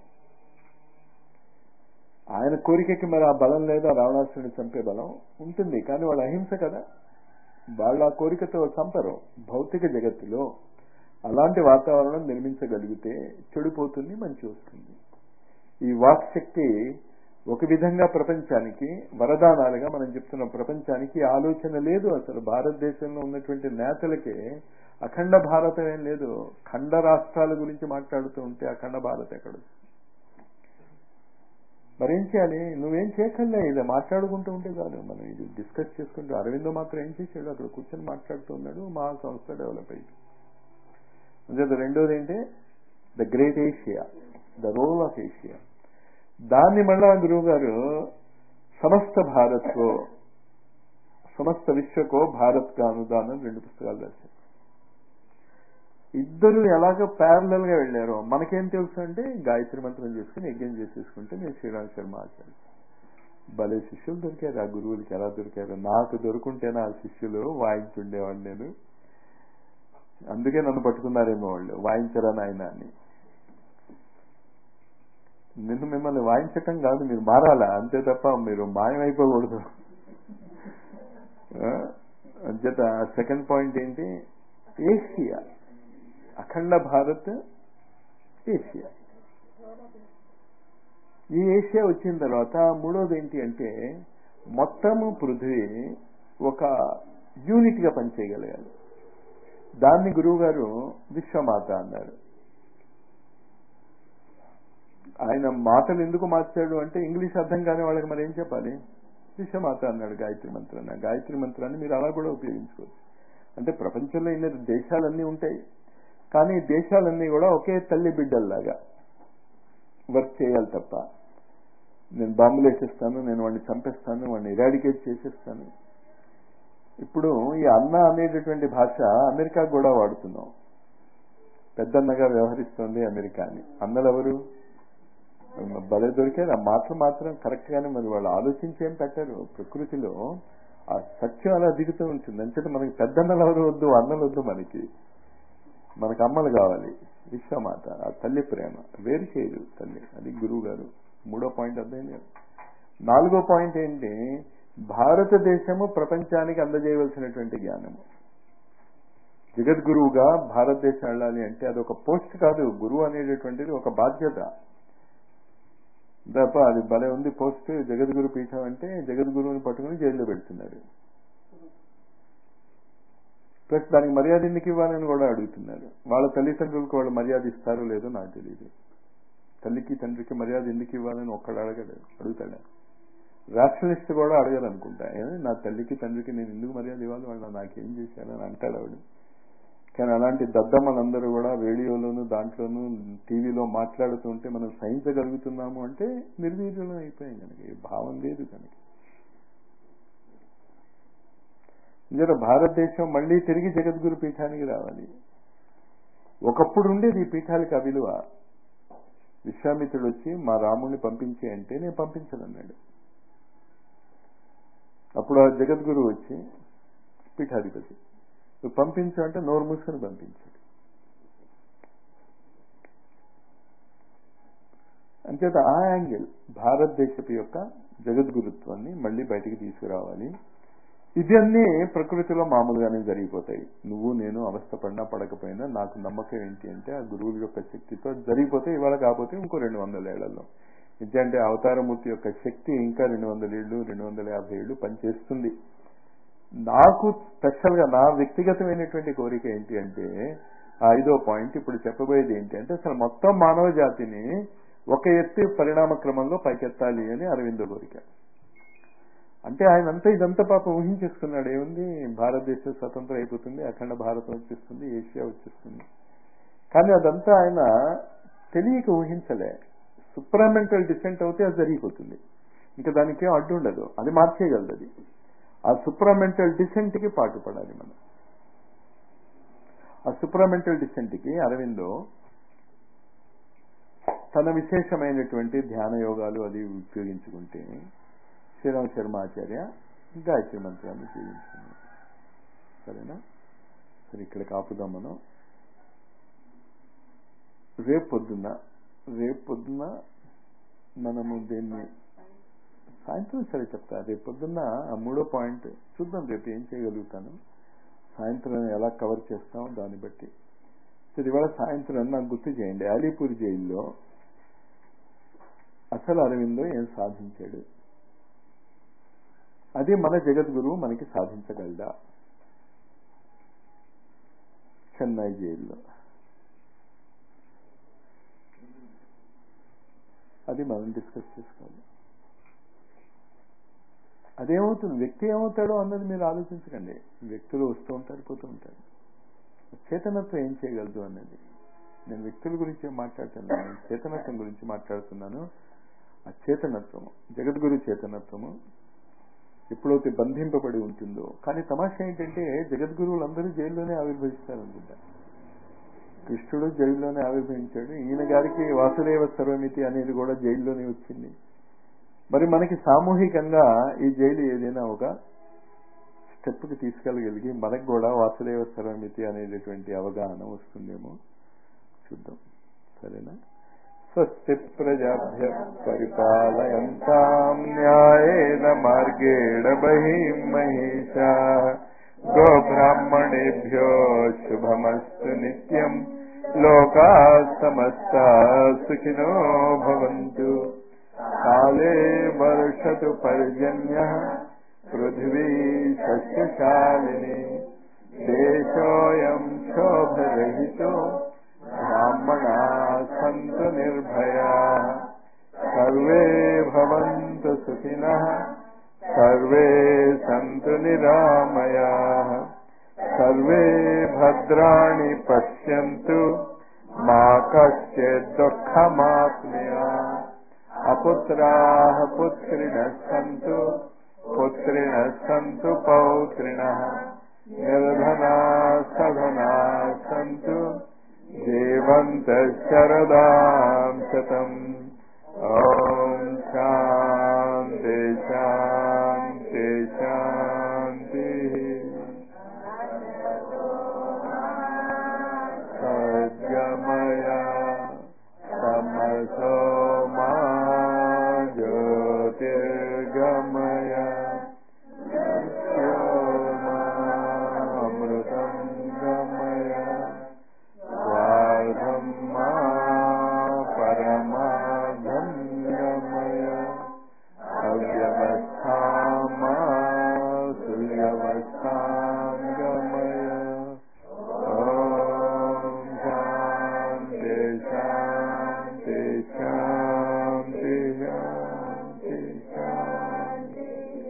ఆయన కోరికకి మరి ఆ బలం లేదా రావణాసురుని చంపే బలం ఉంటుంది కానీ వాళ్ళ అహింస కదా వాళ్ళ ఆ కోరికతో చంపరు భౌతిక జగత్తులో అలాంటి వాతావరణం నిర్మించగలిగితే చెడిపోతుంది మంచి వస్తుంది ఈ వాక్ శక్తి ఒక విధంగా ప్రపంచానికి వరదానాలుగా మనం చెప్తున్నాం ప్రపంచానికి ఆలోచన లేదు అసలు భారతదేశంలో ఉన్నటువంటి నేతలకే అఖండ భారతం ఏం లేదు ఖండ రాష్ట్రాల గురించి మాట్లాడుతూ ఉంటే అఖండ భారత్ ఎక్కడ మరేం చేయాలి నువ్వేం చేయక్కర్లే ఇది మాట్లాడుకుంటూ ఉంటే చాలు మనం ఇది డిస్కస్ చేసుకుంటూ అరవిందో మాత్రం ఏం చేసాడు అక్కడ కూర్చొని మాట్లాడుతూ ఉన్నాడు మా సంస్థ డెవలప్ అయింది అంతే రెండోది ఏంటి the great Asia the role of Asia దాన్ని మళ్ళా గురువు గారు సమస్త భారత్కో సమస్త విశ్వకో భారత్ కా అనుదానం రెండు పుస్తకాలు రాశారు ఇద్దరు ఎలాగ ప్యారలల్ గా వెళ్ళారో మనకేం తెలుసు అంటే గాయత్రి మంత్రం చేసుకుని యజ్ఞం చేసేసుకుంటే నేను శ్రీరామ్ శర్మ ఆచార్య భలే శిష్యులు దొరికారు ఆ గురువులకి ఎలా దొరికారు నాకు దొరుకుంటేనే ఆ శిష్యులు వాయించుండేవాడిని నేను అందుకే నన్ను పట్టుకున్నారేమో వాళ్ళు వాయించరా నాయన అని నిన్ను మిమ్మల్ని వాయించటం కాదు మీరు మారాలా అంతే తప్ప మీరు మాయమైపోకూడదు అంచేత సెకండ్ పాయింట్ ఏంటి ఏషియా అఖండ భారత్ ఏషియా ఈ ఏషియా వచ్చిన తర్వాత మూడోది ఏంటి అంటే మొత్తము పృథ్వీ ఒక యూనిట్ గా పనిచేయగలగాలి దాన్ని గురువు గారు విశ్వమాత అన్నారు ఆయన మాటలు ఎందుకు మార్చాడు అంటే ఇంగ్లీష్ అర్థం కాని వాళ్ళకి మరి ఏం చెప్పాలి విశ్వమాత అన్నాడు గాయత్రి మంత్రాన్ని గాయత్రి మంత్రాన్ని మీరు అలా కూడా ఉపయోగించుకోవచ్చు అంటే ప్రపంచంలో ఇన్ని దేశాలన్నీ ఉంటాయి కానీ దేశాలన్నీ కూడా ఒకే తల్లి బిడ్డల్లాగా వర్క్ చేయాలి తప్ప నేను బాంబులు వేసేస్తాను నేను వాడిని చంపేస్తాను వాడిని ఇరాడికేట్ చేసేస్తాను ఇప్పుడు ఈ అన్న అనేటటువంటి భాష అమెరికా కూడా వాడుతున్నాం పెద్దన్నగా వ్యవహరిస్తోంది అమెరికా అని అన్నలు ఎవరు భలే దొరికారు ఆ మాటలు మాత్రం కరెక్ట్ గానే మరి వాళ్ళు ఆలోచించేం పెట్టారు ప్రకృతిలో ఆ సత్యం అలా దిగుతూ ఉంటుంది అంచేత మనకి పెద్దన్నలు ఎవరు వద్దు అన్నలు వద్దు మనకి మనకు అమ్మలు కావాలి విశ్వమాత ఆ తల్లి ప్రేమ వేరు చేయదు తల్లి అది గురువు గారు మూడో పాయింట్ అర్థమైంది నాలుగో పాయింట్ ఏంటి భారతదేశము ప్రపంచానికి అందజేయవలసినటువంటి జ్ఞానము జగద్గురువుగా భారతదేశం వెళ్ళాలి అంటే అది ఒక పోస్ట్ కాదు గురువు అనేటటువంటిది ఒక బాధ్యత తప్ప అది భలే ఉంది పోస్ట్ జగద్గురు పీఠం అంటే జగద్గురువుని పట్టుకుని జైల్లో పెడుతున్నారు ప్లస్ దానికి మర్యాద ఎందుకు ఇవ్వాలని కూడా అడుగుతున్నారు వాళ్ళ తల్లిదండ్రులకు వాళ్ళు మర్యాద ఇస్తారో లేదో నాకు తెలియదు తల్లికి తండ్రికి మర్యాద ఎందుకు ఇవ్వాలని ఒక్కడు అడగడు అడుగుతాడా రాషనలిస్ట్ కూడా అడగరు అనుకుంటా నా తల్లికి తండ్రికి నేను ఎందుకు మర్యాద ఇవ్వాలి వాళ్ళు నాకేం చేశారని అంటాడు ఆవిడ కానీ అలాంటి దద్దమ్మలందరూ కూడా రేడియోలోను దాంట్లోనూ టీవీలో మాట్లాడుతుంటే మనం సహించగలుగుతున్నాము అంటే నిర్వీర్యం అయిపోయాం కనుక ఈ భావం లేదు కనుక ఇందులో భారతదేశం మళ్ళీ తిరిగి జగద్గురు పీఠానికి రావాలి ఒకప్పుడు ఉండేది ఈ పీఠాలకి ఆ విలువ విశ్వామిత్రుడు వచ్చి మా రాముణ్ణి పంపించే అంటే నేను పంపించనన్నాడు అప్పుడు ఆ జగద్గురు వచ్చి పీఠాధిపతి నువ్వు పంపించు అంటే నోరు మూసుకొని పంపించాడు అంచేత ఆ యాంగిల్ భారతదేశపు యొక్క జగద్గురుత్వాన్ని మళ్ళీ బయటికి తీసుకురావాలి ఇవన్నీ ప్రకృతిలో మామూలుగానే జరిగిపోతాయి నువ్వు నేను అవస్థపడినా పడకపోయినా నాకు నమ్మకం ఏంటి అంటే ఆ గురువుల యొక్క శక్తితో జరిగిపోతే ఇవాళ కాకపోతే ఇంకో రెండు వందల ఏళ్లలో అంటే అవతారమూర్తి యొక్క శక్తి ఇంకా రెండు వందల ఏళ్ళు రెండు వందల యాభై ఏళ్ళు పనిచేస్తుంది నాకు స్పెషల్ గా నా వ్యక్తిగతమైనటువంటి కోరిక ఏంటి అంటే ఆ ఐదో పాయింట్ ఇప్పుడు చెప్పబోయేది ఏంటి అంటే అసలు మొత్తం మానవ జాతిని ఒక ఎత్తి పరిణామ క్రమంలో పైకెత్తాలి అని అరవింద కోరిక అంటే ఆయన అంతా ఇదంతా పాప ఊహించేసుకున్నాడు ఏముంది భారతదేశం స్వతంత్రం అయిపోతుంది అఖండ భారతం వచ్చేస్తుంది ఏషియా వచ్చేస్తుంది కానీ అదంతా ఆయన తెలియక ఊహించలే సుప్రామెంటల్ డిసెంట్ అవుతే అది జరిగిపోతుంది ఇంకా దానికి అడ్డు ఉండదు అది మార్చేయగలదు అది ఆ సుప్రామెంటల్ డిసెంట్ కి పాటుపడాలి మనం ఆ సుప్రామెంటల్ డిసెంట్ కి అరవిందో తన విశేషమైనటువంటి ధ్యాన యోగాలు అది ఉపయోగించుకుంటే శ్రీరామ్ శర్మ ఆచార్య గాయత్రి మంత్రాన్ని ఉపయోగించుకున్నాం సరేనా సరే ఇక్కడ కాపుదాం మనం రేపు పొద్దున్న రేపు పొద్దున్న మనము దీన్ని సాయంత్రం సరే చెప్తా రేపు పొద్దున్న ఆ మూడో పాయింట్ చూద్దాం రేపు ఏం చేయగలుగుతాను సాయంత్రం ఎలా కవర్ చేస్తామో దాన్ని బట్టి సరే ఇవాళ సాయంత్రం నాకు గుర్తు చేయండి అలీపూర్ జైల్లో అసలు అరవిందో ఏం సాధించాడు అది మన జగద్గురువు మనకి సాధించగలదా చెన్నై జైల్లో అది మనం డిస్కస్ చేసుకోవాలి అదేమవుతుంది వ్యక్తి ఏమవుతాడో అన్నది మీరు ఆలోచించకండి వ్యక్తులు వస్తూ ఉంటారు పోతూ ఉంటారు చేతనత్వం ఏం చేయగలదు అన్నది నేను వ్యక్తుల గురించి ఏం మాట్లాడుతున్నాను నేను చేతనత్వం గురించి మాట్లాడుతున్నాను ఆ చేతనత్వము జగద్గురు చేతనత్వము ఎప్పుడైతే బంధింపబడి ఉంటుందో కానీ తమాషా ఏంటంటే జగద్గురువులందరూ జైల్లోనే ఆవిర్భవిస్తారు అనుకుంటా కృష్ణుడు జైల్లోనే ఆవిర్భవించాడు ఈయన గారికి వాసుదేవ సర్వమితి అనేది కూడా జైల్లోనే వచ్చింది మరి మనకి సామూహికంగా ఈ జైలు ఏదైనా ఒక స్టెప్కి తీసుకెళ్ళగలిగి మనకు కూడా వాసుదేవ సర్వమితి అనేటటువంటి అవగాహన వస్తుందేమో చూద్దాం సరేనా స్వస్తి ప్రజాభ్య పరిపాలయంతాం న్యాయేన మార్గేణ బహిం మహిషా గోబ్రాహ్మణేభ్యో శుభమస్తు నిత్యం లోకా సమస్తా సుఖినో భవంతు కాలే వర్షతు పర్జన్య పృథివీ సస్యశాలిని దేశోయం శోభరహితో బ్రాహ్మణా సంతు నిర్భయా సర్వే భవంతు సుఖినః సర్వే సంతు నిరామయా సర్వే భద్రాణి పశ్యంతు మా కశ్చిత్ దుఃఖమాప్నుయా అపుత్రాः పుత్రిణः సन्तు పుత్రిణः సन्तు పౌత్రిణः నిర్ధనా సధనా సन्तు జీవంతः శరదాం శతం ఓం శాంతి శాంతి శాంతి సద్గమయ సమసో మా జ్యోతిర్గమయ అమృతం గమయ స్వార్థం మా పరమాధం గమయ అవ్యవస్థా మా సువ్యవస్థాం గమయ ఓం శాంతి శాంతి శాంతి శాంతి శాంతి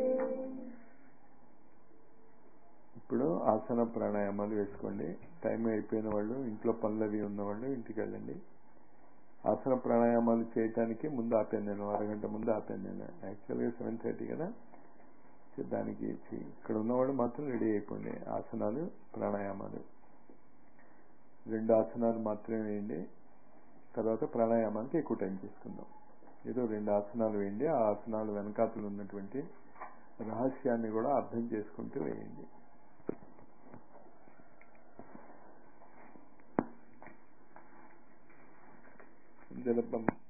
ఇప్పుడు ఆసన ప్రాణాయామాలు వేసుకోండి టైం అయిపోయిన వాళ్ళు ఇంట్లో పనులు అవి ఉన్నవాళ్ళు ఇంటికి వెళ్ళండి ఆసన ప్రాణాయామాలు చేయటానికి ముందు ఆపాను నేను అరగంట ముందు ఆపాను నేను యాక్చువల్గా సెవెన్ థర్టీ కదా సో దానికి చి- ఇక్కడ ఉన్నవాడు మాత్రం రెడీ అయిపోండి ఆసనాలు ప్రాణాయామాలు రెండు ఆసనాలు మాత్రమే వేయండి తర్వాత ప్రాణాయామానికి ఎక్కువ టైం తీసుకుందాం ఏదో రెండు ఆసనాలు వేయండి ఆ ఆసనాలు వెనకాతలు ఉన్నటువంటి రహస్యాన్ని కూడా అర్థం చేసుకుంటూ వేయండి జలపం